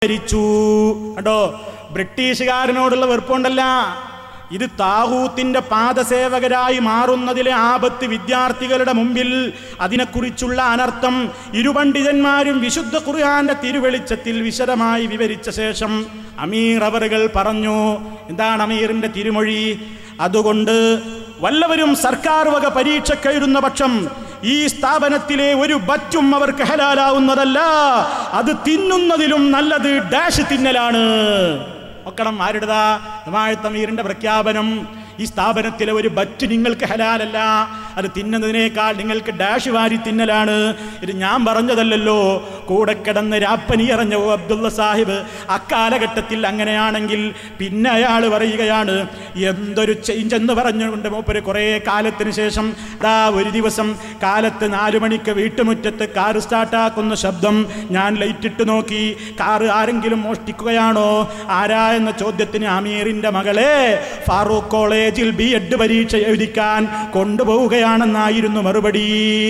ഭരിച്ചു കണ്ടോ ബ്രിട്ടീഷുകാരനോടുള്ള വെറുപ്പുണ്ടല്ല ഇത് താഹൂത്തിന്റെ പാദസേവകരായി മാറുന്നതിലെ ആപത്ത് വിദ്യാർത്ഥികളുടെ മുമ്പിൽ അതിനെക്കുറിച്ചുള്ള അനർത്ഥം ഇരുപണ്ഡിതന്മാരും വിശുദ്ധ ഖുർആന്റെ തിരുവെളിച്ചത്തിൽ വിശദമായി വിവരിച്ച ശേഷം അമീർ അവറുകൾ പറഞ്ഞു എന്താണ് അമീറിന്റെ തിരുമൊഴി അതുകൊണ്ട് വല്ലവരും സർക്കാർ വക പരീക്ഷ എഴുതുന്ന പക്ഷം ഈ സ്ഥാപനത്തിലെ ഒരു ബറ്റും അവർക്ക് ഹലാലാവുന്നതല്ല അത് തിന്നുന്നതിലും നല്ലത് ഡാഷ് തിന്നലാണ് ഒക്കണം ആരുടേതാ തമീറിന്റെ പ്രഖ്യാപനം ഈ സ്ഥാപനത്തിലെ ഒരു ബറ്റ് നിങ്ങൾക്ക് ഹലാലല്ല അത് തിന്നുന്നതിനേക്കാൾ നിങ്ങൾക്ക് ഡാഷ് വാരി തിന്നലാണ് ഇത് ഞാൻ പറഞ്ഞതല്ലല്ലോ കൂടെ കിടന്ന് രാപ്പനി എറിഞ്ഞ ഓ അബ്ദുള്ള സാഹിബ് അക്കാലഘട്ടത്തിൽ അങ്ങനെയാണെങ്കിൽ പിന്നെ അയാൾ പറയുകയാണ് എന്തൊരു ചേഞ്ച് എന്ന് പറഞ്ഞുകൊണ്ട് മൂപ്പര് കുറേ കാലത്തിന് ശേഷം ദാ ഒരു ദിവസം കാലത്ത് നാലു മണിക്ക് വീട്ടുമുറ്റത്ത് കാർ സ്റ്റാർട്ടാക്കുന്ന ശബ്ദം ഞാൻ ലൈറ്റ് ഇട്ട് നോക്കി കാറ് ആരെങ്കിലും മോഷ്ടിക്കുകയാണോ ആരാ എന്ന ചോദ്യത്തിന് അമീറിന്റെ മകളെ ഫാറൂഖ് കോളേജിൽ ബി എഡ് പരീക്ഷ എഴുതിക്കാൻ കൊണ്ടുപോവുകയാണെന്നായിരുന്നു മറുപടി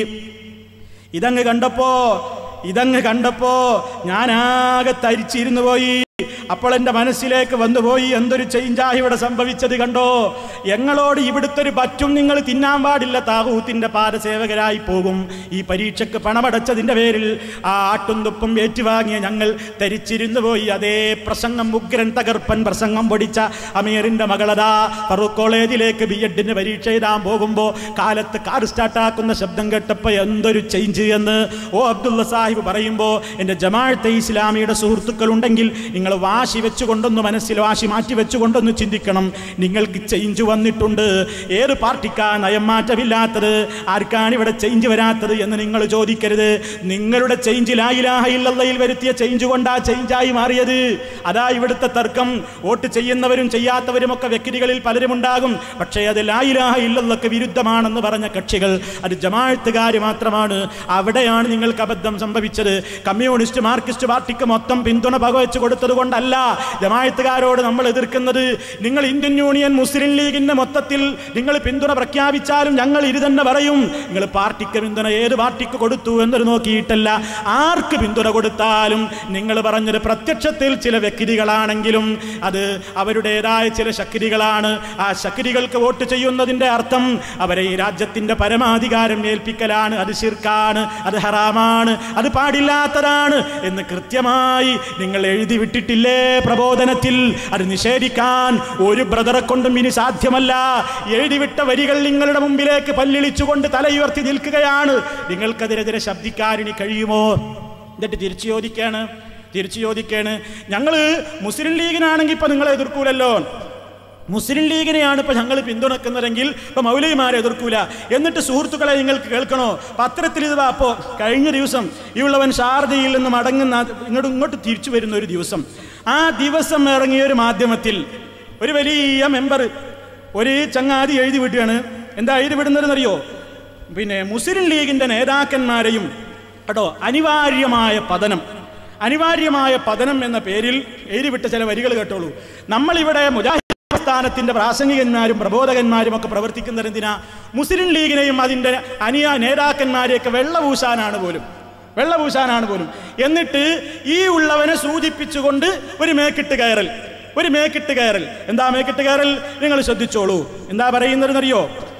ഇതങ്ങ് കണ്ടപ്പോ ഇതങ്ങ് കണ്ടപ്പോ ഞാനാകെ തരിച്ചിരുന്നു പോയി അപ്പോൾ എൻ്റെ മനസ്സിലേക്ക് വന്നുപോയി എന്തൊരു ചേഞ്ചായി ഇവിടെ സംഭവിച്ചത് കണ്ടോ ഞങ്ങളോട് ഇവിടുത്തെ ഒരു പറ്റും നിങ്ങൾ തിന്നാൻ പാടില്ല താഹൂത്തിന്റെ പാദസേവകരായി പോകും ഈ പരീക്ഷയ്ക്ക് പണമടച്ചതിൻ്റെ പേരിൽ ആ ആട്ടും തുപ്പും ഏറ്റുവാങ്ങിയ ഞങ്ങൾ ധരിച്ചിരുന്നു പോയി അതേ പ്രസംഗം ഉഗ്രൻ തകർപ്പൻ പ്രസംഗം പൊടിച്ച അമീറിന്റെ മകളതാ ഫറൂഖ് കോളേജിലേക്ക് ബി എഡിന് പരീക്ഷ എഴുതാൻ പോകുമ്പോൾ കാലത്ത് കാർ സ്റ്റാർട്ടാക്കുന്ന ശബ്ദം കേട്ടപ്പോൾ എന്തൊരു ചേഞ്ച് എന്ന് ഓ അബ്ദുള്ള സാഹിബ് പറയുമ്പോൾ എൻ്റെ ജമാഅത്തെ ഇസ്ലാമിയുടെ സുഹൃത്തുക്കൾ ഉണ്ടെങ്കിൽ നിങ്ങൾ വാശി വെച്ചുകൊണ്ടൊന്ന് മനസ്സിൽ വാശി മാറ്റി വെച്ചുകൊണ്ടൊന്ന് ചിന്തിക്കണം നിങ്ങൾക്ക് ചേഞ്ച് വന്നിട്ടുണ്ട് ഏത് പാർട്ടിക്കാ നയം മാറ്റമില്ലാത്തത് ആർക്കാണ് ഇവിടെ ചേഞ്ച് വരാത്തത് എന്ന് നിങ്ങൾ ചോദിക്കരുത് നിങ്ങളുടെ ചേഞ്ച് ലായിലാഹയില്ലയിൽ വരുത്തിയ ചേഞ്ച് കൊണ്ടാ ചേഞ്ചായി മാറിയത് അതാ ഇവിടുത്തെ തർക്കം വോട്ട് ചെയ്യുന്നവരും ചെയ്യാത്തവരും ഒക്കെ വ്യക്തികളിൽ പലരും ഉണ്ടാകും പക്ഷേ അത് ലായിലാഹ ഇല്ലല്ലൊക്കെ വിരുദ്ധമാണെന്ന് പറഞ്ഞ കക്ഷികൾ അത് ജമാഅത്തുകാർ മാത്രമാണ് അവിടെയാണ് നിങ്ങൾക്ക് അബദ്ധം സംഭവിച്ചത് കമ്മ്യൂണിസ്റ്റ് മാർക്സിസ്റ്റ് പാർട്ടിക്ക് മൊത്തം പിന്തുണ പകവെച്ച് കൊടുത്തത് കൊണ്ടല്ല ജമായത്തുകാരോട് നമ്മൾ എതിർക്കുന്നത് നിങ്ങൾ ഇന്ത്യൻ യൂണിയൻ മുസ്ലിം ലീഗിന്റെ മൊത്തത്തിൽ നിങ്ങൾ പിന്തുണ പ്രഖ്യാപിച്ചാലും ഞങ്ങൾ ഇത് തന്നെ പറയും നിങ്ങൾ പാർട്ടിക്ക് പിന്തുണ ഏത് പാർട്ടിക്ക് കൊടുത്തു എന്നൊരു നോക്കിയിട്ടല്ല ആർക്ക് പിന്തുണ കൊടുത്താലും നിങ്ങൾ പറഞ്ഞത് പ്രത്യക്ഷത്തിൽ ചില വ്യക്തികളാണെങ്കിലും അത് അവരുടേതായ ചില ശക്തികളാണ് ആ ശക്തികൾക്ക് വോട്ട് ചെയ്യുന്നതിന്റെ അർത്ഥം അവരെ ഈ രാജ്യത്തിന്റെ പരമാധികാരം ഏൽപ്പിക്കലാണ് അത് ശിർക്കാണ് അത് ഹറാമാണ് അത് പാടില്ലാത്തതാണ് എന്ന് കൃത്യമായി നിങ്ങൾ എഴുതി വിട്ടിട്ടില്ലേ പ്രബോധനത്തിൽ അത് നിഷേധിക്കാൻ ഒരു ബ്രദറെ കൊണ്ടും ഇനി സാധ്യമല്ല എഴുതിവിട്ട വരികൾ നിങ്ങളുടെ മുമ്പിലേക്ക് പല്ലിളിച്ചുകൊണ്ട് തലയുയർത്തി നിൽക്കുകയാണ് നിങ്ങൾക്കതിനെതിരെ ശബ്ദിക്കാൻ ഇനി കഴിയുമോ എന്നിട്ട് തിരിച്ചു ചോദിക്കാണ് തിരിച്ചു ചോദിക്കാണ് ഞങ്ങള് മുസ്ലിം ലീഗിനാണെങ്കിൽ ഇപ്പൊ നിങ്ങളെ എതിർക്കൂലല്ലോ മുസ്ലിം ലീഗിനെയാണ് ഇപ്പൊ ഞങ്ങൾ പിന്തുണക്കുന്നതെങ്കിൽ ഇപ്പൊ മൗലവിമാരെ എതിർക്കൂല എന്നിട്ട് സുഹൃത്തുക്കളെ നിങ്ങൾക്ക് കേൾക്കണോ പത്രത്തിൽ ഇത് വാ അപ്പോ കഴിഞ്ഞ ദിവസം ഈ ഉള്ളവൻ ഷാർജയിൽ നിന്ന് മടങ്ങുന്ന ഇങ്ങോട്ട് ഇങ്ങോട്ട് തിരിച്ചു വരുന്ന ഒരു ദിവസം ആ ദിവസം ഇറങ്ങിയ ഒരു മാധ്യമത്തിൽ ഒരു വലിയ മെമ്പർ ഒരു ചങ്ങാതി എഴുതി വിടുകയാണ് എന്താ എഴുതി വിടുന്നതെന്നറിയോ പിന്നെ മുസ്ലിം ലീഗിന്റെ നേതാക്കന്മാരെയും കേട്ടോ അനിവാര്യമായ പതനം അനിവാര്യമായ പതനം എന്ന പേരിൽ എഴുതിവിട്ട ചില വരികൾ കേട്ടോളൂ നമ്മളിവിടെ മുജാഹിദ് പ്രസ്ഥാനത്തിന്റെ പ്രാസംഗികന്മാരും പ്രബോധകന്മാരും ഒക്കെ പ്രവർത്തിക്കുന്നത് എന്തിനാ മുസ്ലിം ലീഗിനെയും അതിന്റെ അനിയ നേതാക്കന്മാരെയൊക്കെ വെള്ളപൂശാനാണ് പോലും വെള്ളപൂശാനാണ് പോലും എന്നിട്ട് ഈ ഉള്ളവനെ സൂചിപ്പിച്ചുകൊണ്ട് ഒരു മേക്കിട്ട് കയറൽ ഒരു മേക്കിട്ട് കയറൽ എന്താ മേക്കിട്ട് കയറൽ നിങ്ങൾ ശ്രദ്ധിച്ചോളൂ എന്താ പറയുന്നതെന്നറിയോ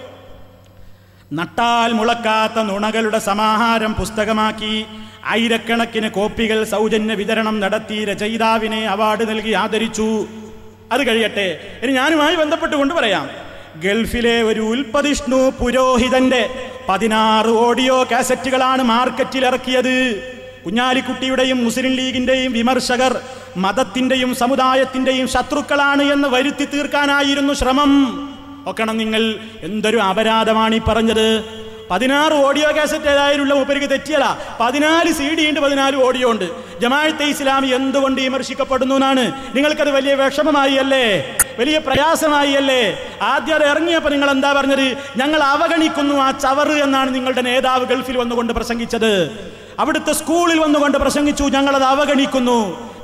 നട്ടാൽ മുളക്കാത്ത നുണകളുടെ സമാഹാരം പുസ്തകമാക്കി ആയിരക്കണക്കിന് കോപ്പികൾ സൗജന്യ വിതരണം നടത്തി രചയിതാവിനെ അവാർഡ് നൽകി ആദരിച്ചു അത് കഴിയട്ടെ ഇനി ഞാനുമായി ബന്ധപ്പെട്ടുകൊണ്ട് പറയാം ഗൾഫിലെ ഒരു ഉൽപ്പതിഷ്ണു പുരോഹിതന്റെ പതിനാറ് ഓഡിയോ കാസറ്റുകളാണ് മാർക്കറ്റിൽ ഇറക്കിയത് കുഞ്ഞാലിക്കുട്ടിയുടെയും മുസ്ലിം ലീഗിന്റെയും വിമർശകർ മതത്തിന്റെയും സമുദായത്തിന്റെയും ശത്രുക്കളാണ് എന്ന് വരുത്തി തീർക്കാനായിരുന്നു ശ്രമം ഒക്കണം നിങ്ങൾ എന്തൊരു അപരാധമാണ് ഈ പറഞ്ഞത് പതിനാറ് ഓഡിയോ കാസറ്റ് ഏതായാലുള്ള മൂപ്പർക്ക് തെറ്റിയല്ല പതിനാല് സി ഡി ഉണ്ട് പതിനാല് ഓഡിയോ ഉണ്ട് ജമാഅത്തെ ഇസ്ലാമി എന്തുകൊണ്ട് വിമർശിക്കപ്പെടുന്നു എന്നാണ് നിങ്ങൾക്കത് വലിയ വിഷമമായി അല്ലേ വലിയ പ്രയാസമായി അല്ലേ ആദ്യം അത് ഇറങ്ങിയപ്പോൾ നിങ്ങൾ എന്താ പറഞ്ഞത് ഞങ്ങൾ അവഗണിക്കുന്നു ആ ചവറ് എന്നാണ് നിങ്ങളുടെ നേതാവ് ഗൾഫിൽ വന്നുകൊണ്ട് പ്രസംഗിച്ചത് അവിടുത്തെ സ്കൂളിൽ വന്നുകൊണ്ട് പ്രസംഗിച്ചു ഞങ്ങളത് അവഗണിക്കുന്നു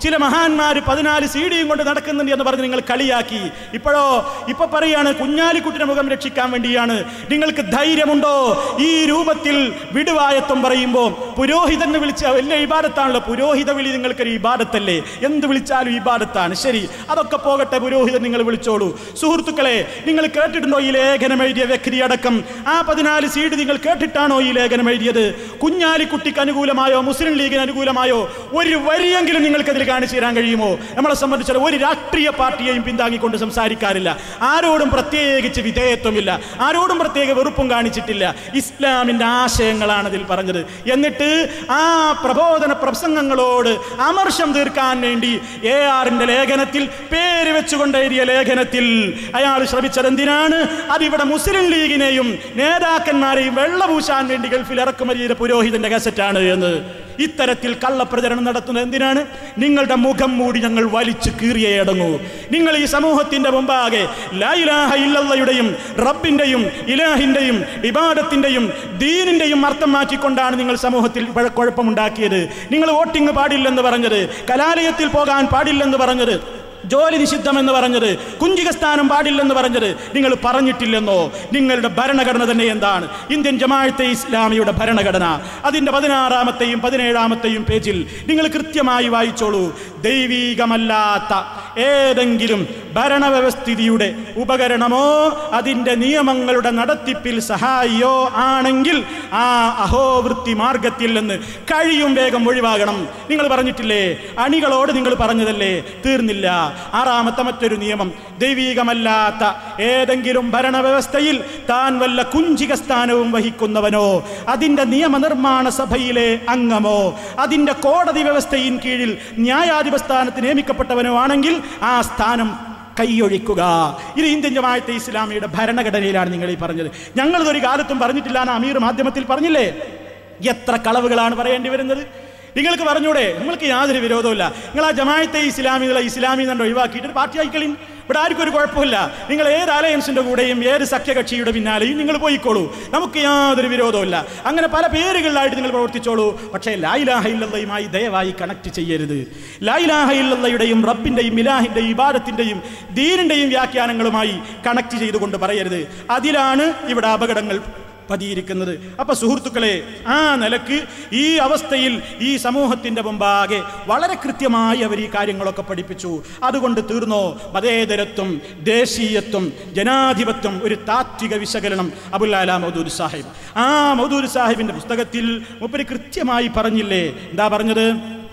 ചില മഹാന്മാർ പതിനാല് സി ഡിയും കൊണ്ട് നടക്കുന്നുണ്ട് എന്ന് പറഞ്ഞ് നിങ്ങൾ കളിയാക്കി ഇപ്പോഴോ ഇപ്പൊ പറയാണ് കുഞ്ഞാലിക്കുട്ടിയുടെ മുഖം രക്ഷിക്കാൻ വേണ്ടിയാണ് നിങ്ങൾക്ക് ധൈര്യമുണ്ടോ ഈ രൂപത്തിൽ വിടുവായത്വം പറയുമ്പോൾ പുരോഹിതൻ എന്ന് വിളിച്ച വലിയ ഇബാദത്താണല്ലോ പുരോഹിത വിളി നിങ്ങൾക്കൊരു ഇബാദത്തല്ലേ എന്ത് വിളിച്ചാലും ഇബാദത്താണ് ശരി അതൊക്കെ പോകട്ടെ പുരോഹിതൻ നിങ്ങൾ വിളിച്ചോളൂ സുഹൃത്തുക്കളെ നിങ്ങൾ കേട്ടിട്ടുണ്ടോ ഈ ലേഖനം എഴുതിയ വ്യക്തി അടക്കം ആ പതിനാല് സീഡ് നിങ്ങൾ കേട്ടിട്ടാണോ ഈ ലേഖനം എഴുതിയത് കുഞ്ഞാലിക്കുട്ടിക്ക് അനുകൂലമായോ മുസ്ലിം ലീഗിന് അനുകൂലമായോ ഒരു വരിയെങ്കിലും നിങ്ങൾക്ക് അതിൽ കാണിച്ചു തരാൻ കഴിയുമോ നമ്മളെ സംബന്ധിച്ചാൽ ഒരു രാഷ്ട്രീയ പാർട്ടിയെയും പിന്താങ്ങിക്കൊണ്ട് സംസാരിക്കാറില്ല ആരോടും പ്രത്യേകിച്ച് വിധേയത്വമില്ല ആരോടും പ്രത്യേക വെറുപ്പും കാണിച്ചിട്ടില്ല ഇസ്ലാമിന്റെ ആശയങ്ങളാണ് അതിൽ പറഞ്ഞത് എന്നിട്ട് ആ പ്രബോധന പ്രസംഗങ്ങളോട് അമർഷം തീർക്കാൻ വേണ്ടി എ ആറിന്റെ ലേഖനത്തിൽ പേര് വെച്ചുകൊണ്ട് എഴുതിയ ലേഖനത്തിൽ അയാൾ ശ്രമിച്ചത് എന്തിനാണ് അതിവിടെ മുസ്ലിം ലീഗിനെയും നേതാക്കന്മാരെയും വെള്ളപൂശാൻ വേണ്ടി ഗൾഫിൽ ഇറക്കുമതി ചെയ്ത പുരോഹിതന്റെ കസറ്റാണ് എന്ന് ഇത്തരത്തിൽ കള്ളപ്രചരണം നടത്തുന്നത് എന്തിനാണ് നിങ്ങളുടെ മുഖം മൂടി ഞങ്ങൾ വലിച്ചു കീറിയേ അടങ്ങൂ നിങ്ങൾ ഈ സമൂഹത്തിന്റെ മുമ്പാകെ ലായിലാഹ ഇല്ലയുടെയും റബ്ബിന്റെയും ഇലാഹിന്റെയും ഇബാദത്തിന്റെയും ദീനിന്റെയും അർത്ഥം മാറ്റിക്കൊണ്ടാണ് നിങ്ങൾ സമൂഹത്തിൽ പഴ- കുഴപ്പമുണ്ടാക്കിയത് നിങ്ങൾ വോട്ടിംഗ് പാടില്ലെന്ന് പറഞ്ഞത് കലാലയത്തിൽ പോകാൻ പാടില്ലെന്ന് പറഞ്ഞത് ജോലി നിഷിദ്ധമെന്ന് പറഞ്ഞത് കുഞ്ചിക സ്ഥാനം പാടില്ലെന്ന് പറഞ്ഞത് നിങ്ങൾ പറഞ്ഞിട്ടില്ലെന്നോ നിങ്ങളുടെ ഭരണഘടന തന്നെ എന്താണ് ഇന്ത്യൻ ജമാഅത്തെ ഇസ്ലാമിയുടെ ഭരണഘടന അതിൻ്റെ പതിനാറാമത്തെയും പതിനേഴാമത്തെയും പേജിൽ നിങ്ങൾ കൃത്യമായി വായിച്ചോളൂ ദൈവീകമല്ലാത്ത ഏതെങ്കിലും ഭരണവ്യവസ്ഥിതിയുടെ ഉപകരണമോ അതിൻ്റെ നിയമങ്ങളുടെ നടത്തിപ്പിൽ സഹായിയോ ആണെങ്കിൽ ആ അഹോവൃത്തി മാർഗത്തിൽ നിന്ന് കഴിയും വേഗം ഒഴിവാകണം നിങ്ങൾ പറഞ്ഞിട്ടില്ലേ അണികളോട് നിങ്ങൾ പറഞ്ഞതല്ലേ തീർന്നില്ല ആറാമത്തെ മറ്റൊരു നിയമം ദൈവീകമല്ലാത്ത ഏതെങ്കിലും ഭരണവ്യവസ്ഥയിൽ താൻ വല്ല കുഞ്ചിക സ്ഥാനവും വഹിക്കുന്നവനോ അതിൻ്റെ നിയമനിർമ്മാണ സഭയിലെ അംഗമോ അതിൻ്റെ കോടതി വ്യവസ്ഥയിൻ കീഴിൽ ന്യായാധിപ സ്ഥാനത്ത് നിയമിക്കപ്പെട്ടവനോ ആണെങ്കിൽ ആ സ്ഥാനം കൈയൊഴിക്കുക ഇത് ഇന്ത്യൻ ജമാഅത്തെ ഇസ്ലാമിയുടെ ഭരണഘടനയിലാണ് നിങ്ങൾ ഈ പറഞ്ഞത് ഞങ്ങളിതൊരു കാലത്തും പറഞ്ഞിട്ടില്ല എന്ന് അമീർ മാധ്യമത്തിൽ പറഞ്ഞില്ലേ എത്ര കളവുകളാണ് പറയേണ്ടി വരുന്നത് നിങ്ങൾക്ക് പറഞ്ഞൂടെ നിങ്ങൾക്ക് യാതൊരു വിരോധമില്ല നിങ്ങൾ ആ ജമാഅത്തെ ഇസ്ലാമികളെ ഇസ്ലാമി തന്നെ ഒഴിവാക്കിയിട്ട് പാർട്ടി ആയിക്കളിൻ ഇവിടെ ആർക്കും ഒരു കുഴപ്പമില്ല നിങ്ങൾ ഏത് അലയൻസിന്റെ കൂടെയും ഏത് സഖ്യകക്ഷിയുടെ പിന്നാലെയും നിങ്ങൾ പോയിക്കോളൂ നമുക്ക് യാതൊരു വിരോധമില്ല അങ്ങനെ പല പേരുകളിലായിട്ട് നിങ്ങൾ പ്രവർത്തിച്ചോളൂ പക്ഷേ ലായിലാഹ ഇല്ലയുമായി ദയവായി കണക്ട് ചെയ്യരുത് ലായിലാഹ ഇല്ലയുടെയും റബ്ബിന്റെയും ഇലാഹിന്റെയും ഇബാദത്തിന്റെയും ദീനിന്റെയും വ്യാഖ്യാനങ്ങളുമായി കണക്ട് ചെയ്തുകൊണ്ട് പറയരുത് അതിലാണ് ഇവിടെ അപകടങ്ങൾ പതിയിരിക്കുന്നത് അപ്പൊ സുഹൃത്തുക്കളെ ആ നിലക്ക് ഈ അവസ്ഥയിൽ ഈ സമൂഹത്തിന്റെ മുമ്പാകെ വളരെ കൃത്യമായി അവർ ഈ കാര്യങ്ങളൊക്കെ പഠിപ്പിച്ചു അതുകൊണ്ട് തീർന്നോ മതേതരത്വം ദേശീയത്വം ജനാധിപത്യം ഒരു താത്വിക വിശകലനം അബുല്ലാല മൗദൂദ് സാഹിബ് ആ മൗദൂദ് സാഹിബിന്റെ പുസ്തകത്തിൽ മുപ്പര് കൃത്യമായി പറഞ്ഞില്ലേ എന്താ പറഞ്ഞത്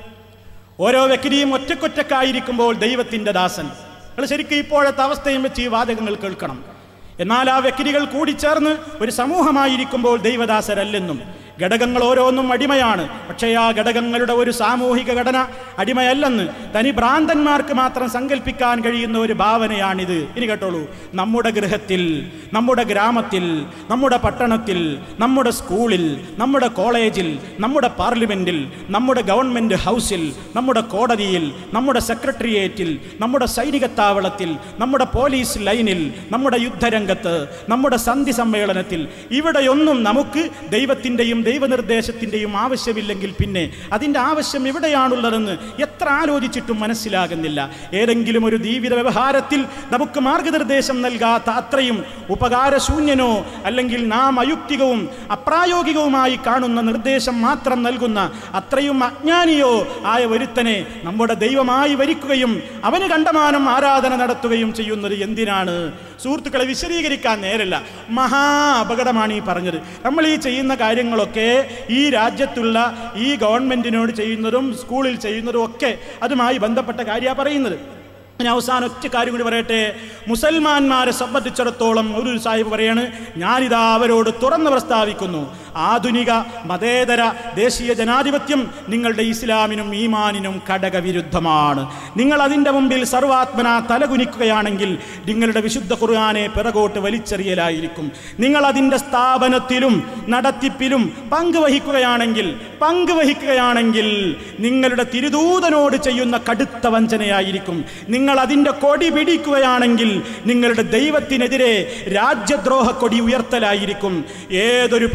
ഓരോ വ്യക്തിയും ഒറ്റക്കൊറ്റക്കായിരിക്കുമ്പോൾ ദൈവത്തിന്റെ ദാസൻ നിങ്ങൾ ശരിക്കും ഇപ്പോഴത്തെ അവസ്ഥയും വെച്ച് ഈ വാചകങ്ങൾ കേൾക്കണം എന്നാൽ ആ വ്യക്തികൾ കൂടിച്ചേർന്ന് ഒരു സമൂഹമായിരിക്കുമ്പോൾ ദൈവദാസരല്ലെന്നും ഘടകങ്ങൾ ഓരോന്നും അടിമയാണ് പക്ഷേ ആ ഘടകങ്ങളുടെ ഒരു സാമൂഹിക ഘടന അടിമയല്ലെന്ന് തനി ഭ്രാന്തന്മാർക്ക് മാത്രം സങ്കല്പിക്കാൻ കഴിയുന്ന ഒരു ഭാവനയാണിത് ഇനി കേട്ടോളൂ നമ്മുടെ ഗൃഹത്തിൽ നമ്മുടെ ഗ്രാമത്തിൽ നമ്മുടെ പട്ടണത്തിൽ നമ്മുടെ സ്കൂളിൽ നമ്മുടെ കോളേജിൽ നമ്മുടെ പാർലമെന്റിൽ നമ്മുടെ ഗവൺമെന്റ് ഹൗസിൽ നമ്മുടെ കോടതിയിൽ നമ്മുടെ സെക്രട്ടേറിയറ്റിൽ നമ്മുടെ സൈനിക താവളത്തിൽ നമ്മുടെ പോലീസ് ലൈനിൽ നമ്മുടെ യുദ്ധരംഗത്ത് നമ്മുടെ സന്ധി സമ്മേളനത്തിൽ ഇവിടെയൊന്നും നമുക്ക് ദൈവത്തിൻ്റെയും ദൈവനിർദ്ദേശത്തിൻ്റെയും ആവശ്യമില്ലെങ്കിൽ പിന്നെ അതിൻ്റെ ആവശ്യം എവിടെയാണുള്ളതെന്ന് എത്ര ആലോചിച്ചിട്ടും മനസ്സിലാകുന്നില്ല ഏതെങ്കിലും ഒരു ജീവിത വ്യവഹാരത്തിൽ നമുക്ക് മാർഗനിർദ്ദേശം നൽകാത്ത അത്രയും ഉപകാരശൂന്യനോ അല്ലെങ്കിൽ നാം അയുക്തികവും അപ്രായോഗികവുമായി കാണുന്ന നിർദ്ദേശം മാത്രം നൽകുന്ന അത്രയും അജ്ഞാനിയോ ആയ ഒരുത്തനെ നമ്മുടെ ദൈവമായി വരിക്കുകയും അവന് കണ്ടമാനം ആരാധന നടത്തുകയും ചെയ്യുന്നത് എന്തിനാണ് സുഹൃത്തുക്കളെ വിശദീകരിക്കാൻ നേരല്ല മഹാ അപകടമാണ് ഈ പറഞ്ഞത് നമ്മൾ ഈ ചെയ്യുന്ന കാര്യങ്ങളൊക്കെ ഈ രാജ്യത്തുള്ള ഈ ഗവൺമെന്റിനോട് ചെയ്യുന്നതും സ്കൂളിൽ ചെയ്യുന്നതും ഒക്കെ അതുമായി ബന്ധപ്പെട്ട കാര്യമാണ് പറയുന്നത് ഞാൻ അവസാനം ഒറ്റ കാര്യം കൂടി പറയട്ടെ മുസൽമാന്മാരെ സംബന്ധിച്ചിടത്തോളം ഒരു സാഹിബ് പറയാണ് ഞാനിതാ അവരോട് തുറന്ന് പ്രസ്താവിക്കുന്നു ആധുനിക മതേതര ദേശീയ ജനാധിപത്യം നിങ്ങളുടെ ഇസ്ലാമിനും ഈമാനിനും ഘടകവിരുദ്ധമാണ് നിങ്ങൾ അതിൻ്റെ മുമ്പിൽ സർവാത്മന തലകുനിക്കുകയാണെങ്കിൽ നിങ്ങളുടെ വിശുദ്ധ ഖുർആനെ പിറകോട്ട് വലിച്ചെറിയലായിരിക്കും നിങ്ങൾ അതിൻ്റെ സ്ഥാപനത്തിലും നടത്തിപ്പിലും പങ്കുവഹിക്കുകയാണെങ്കിൽ പങ്കുവഹിക്കുകയാണെങ്കിൽ നിങ്ങളുടെ തിരുദൂതനോട് ചെയ്യുന്ന കടുത്ത വഞ്ചനയായിരിക്കും നിങ്ങൾ അതിൻ്റെ കൊടി പിടിക്കുകയാണെങ്കിൽ നിങ്ങളുടെ ദൈവത്തിനെതിരെ രാജ്യദ്രോഹ കൊടി ഉയർത്തലായിരിക്കും ഏതൊരു പരിശുദ്ധ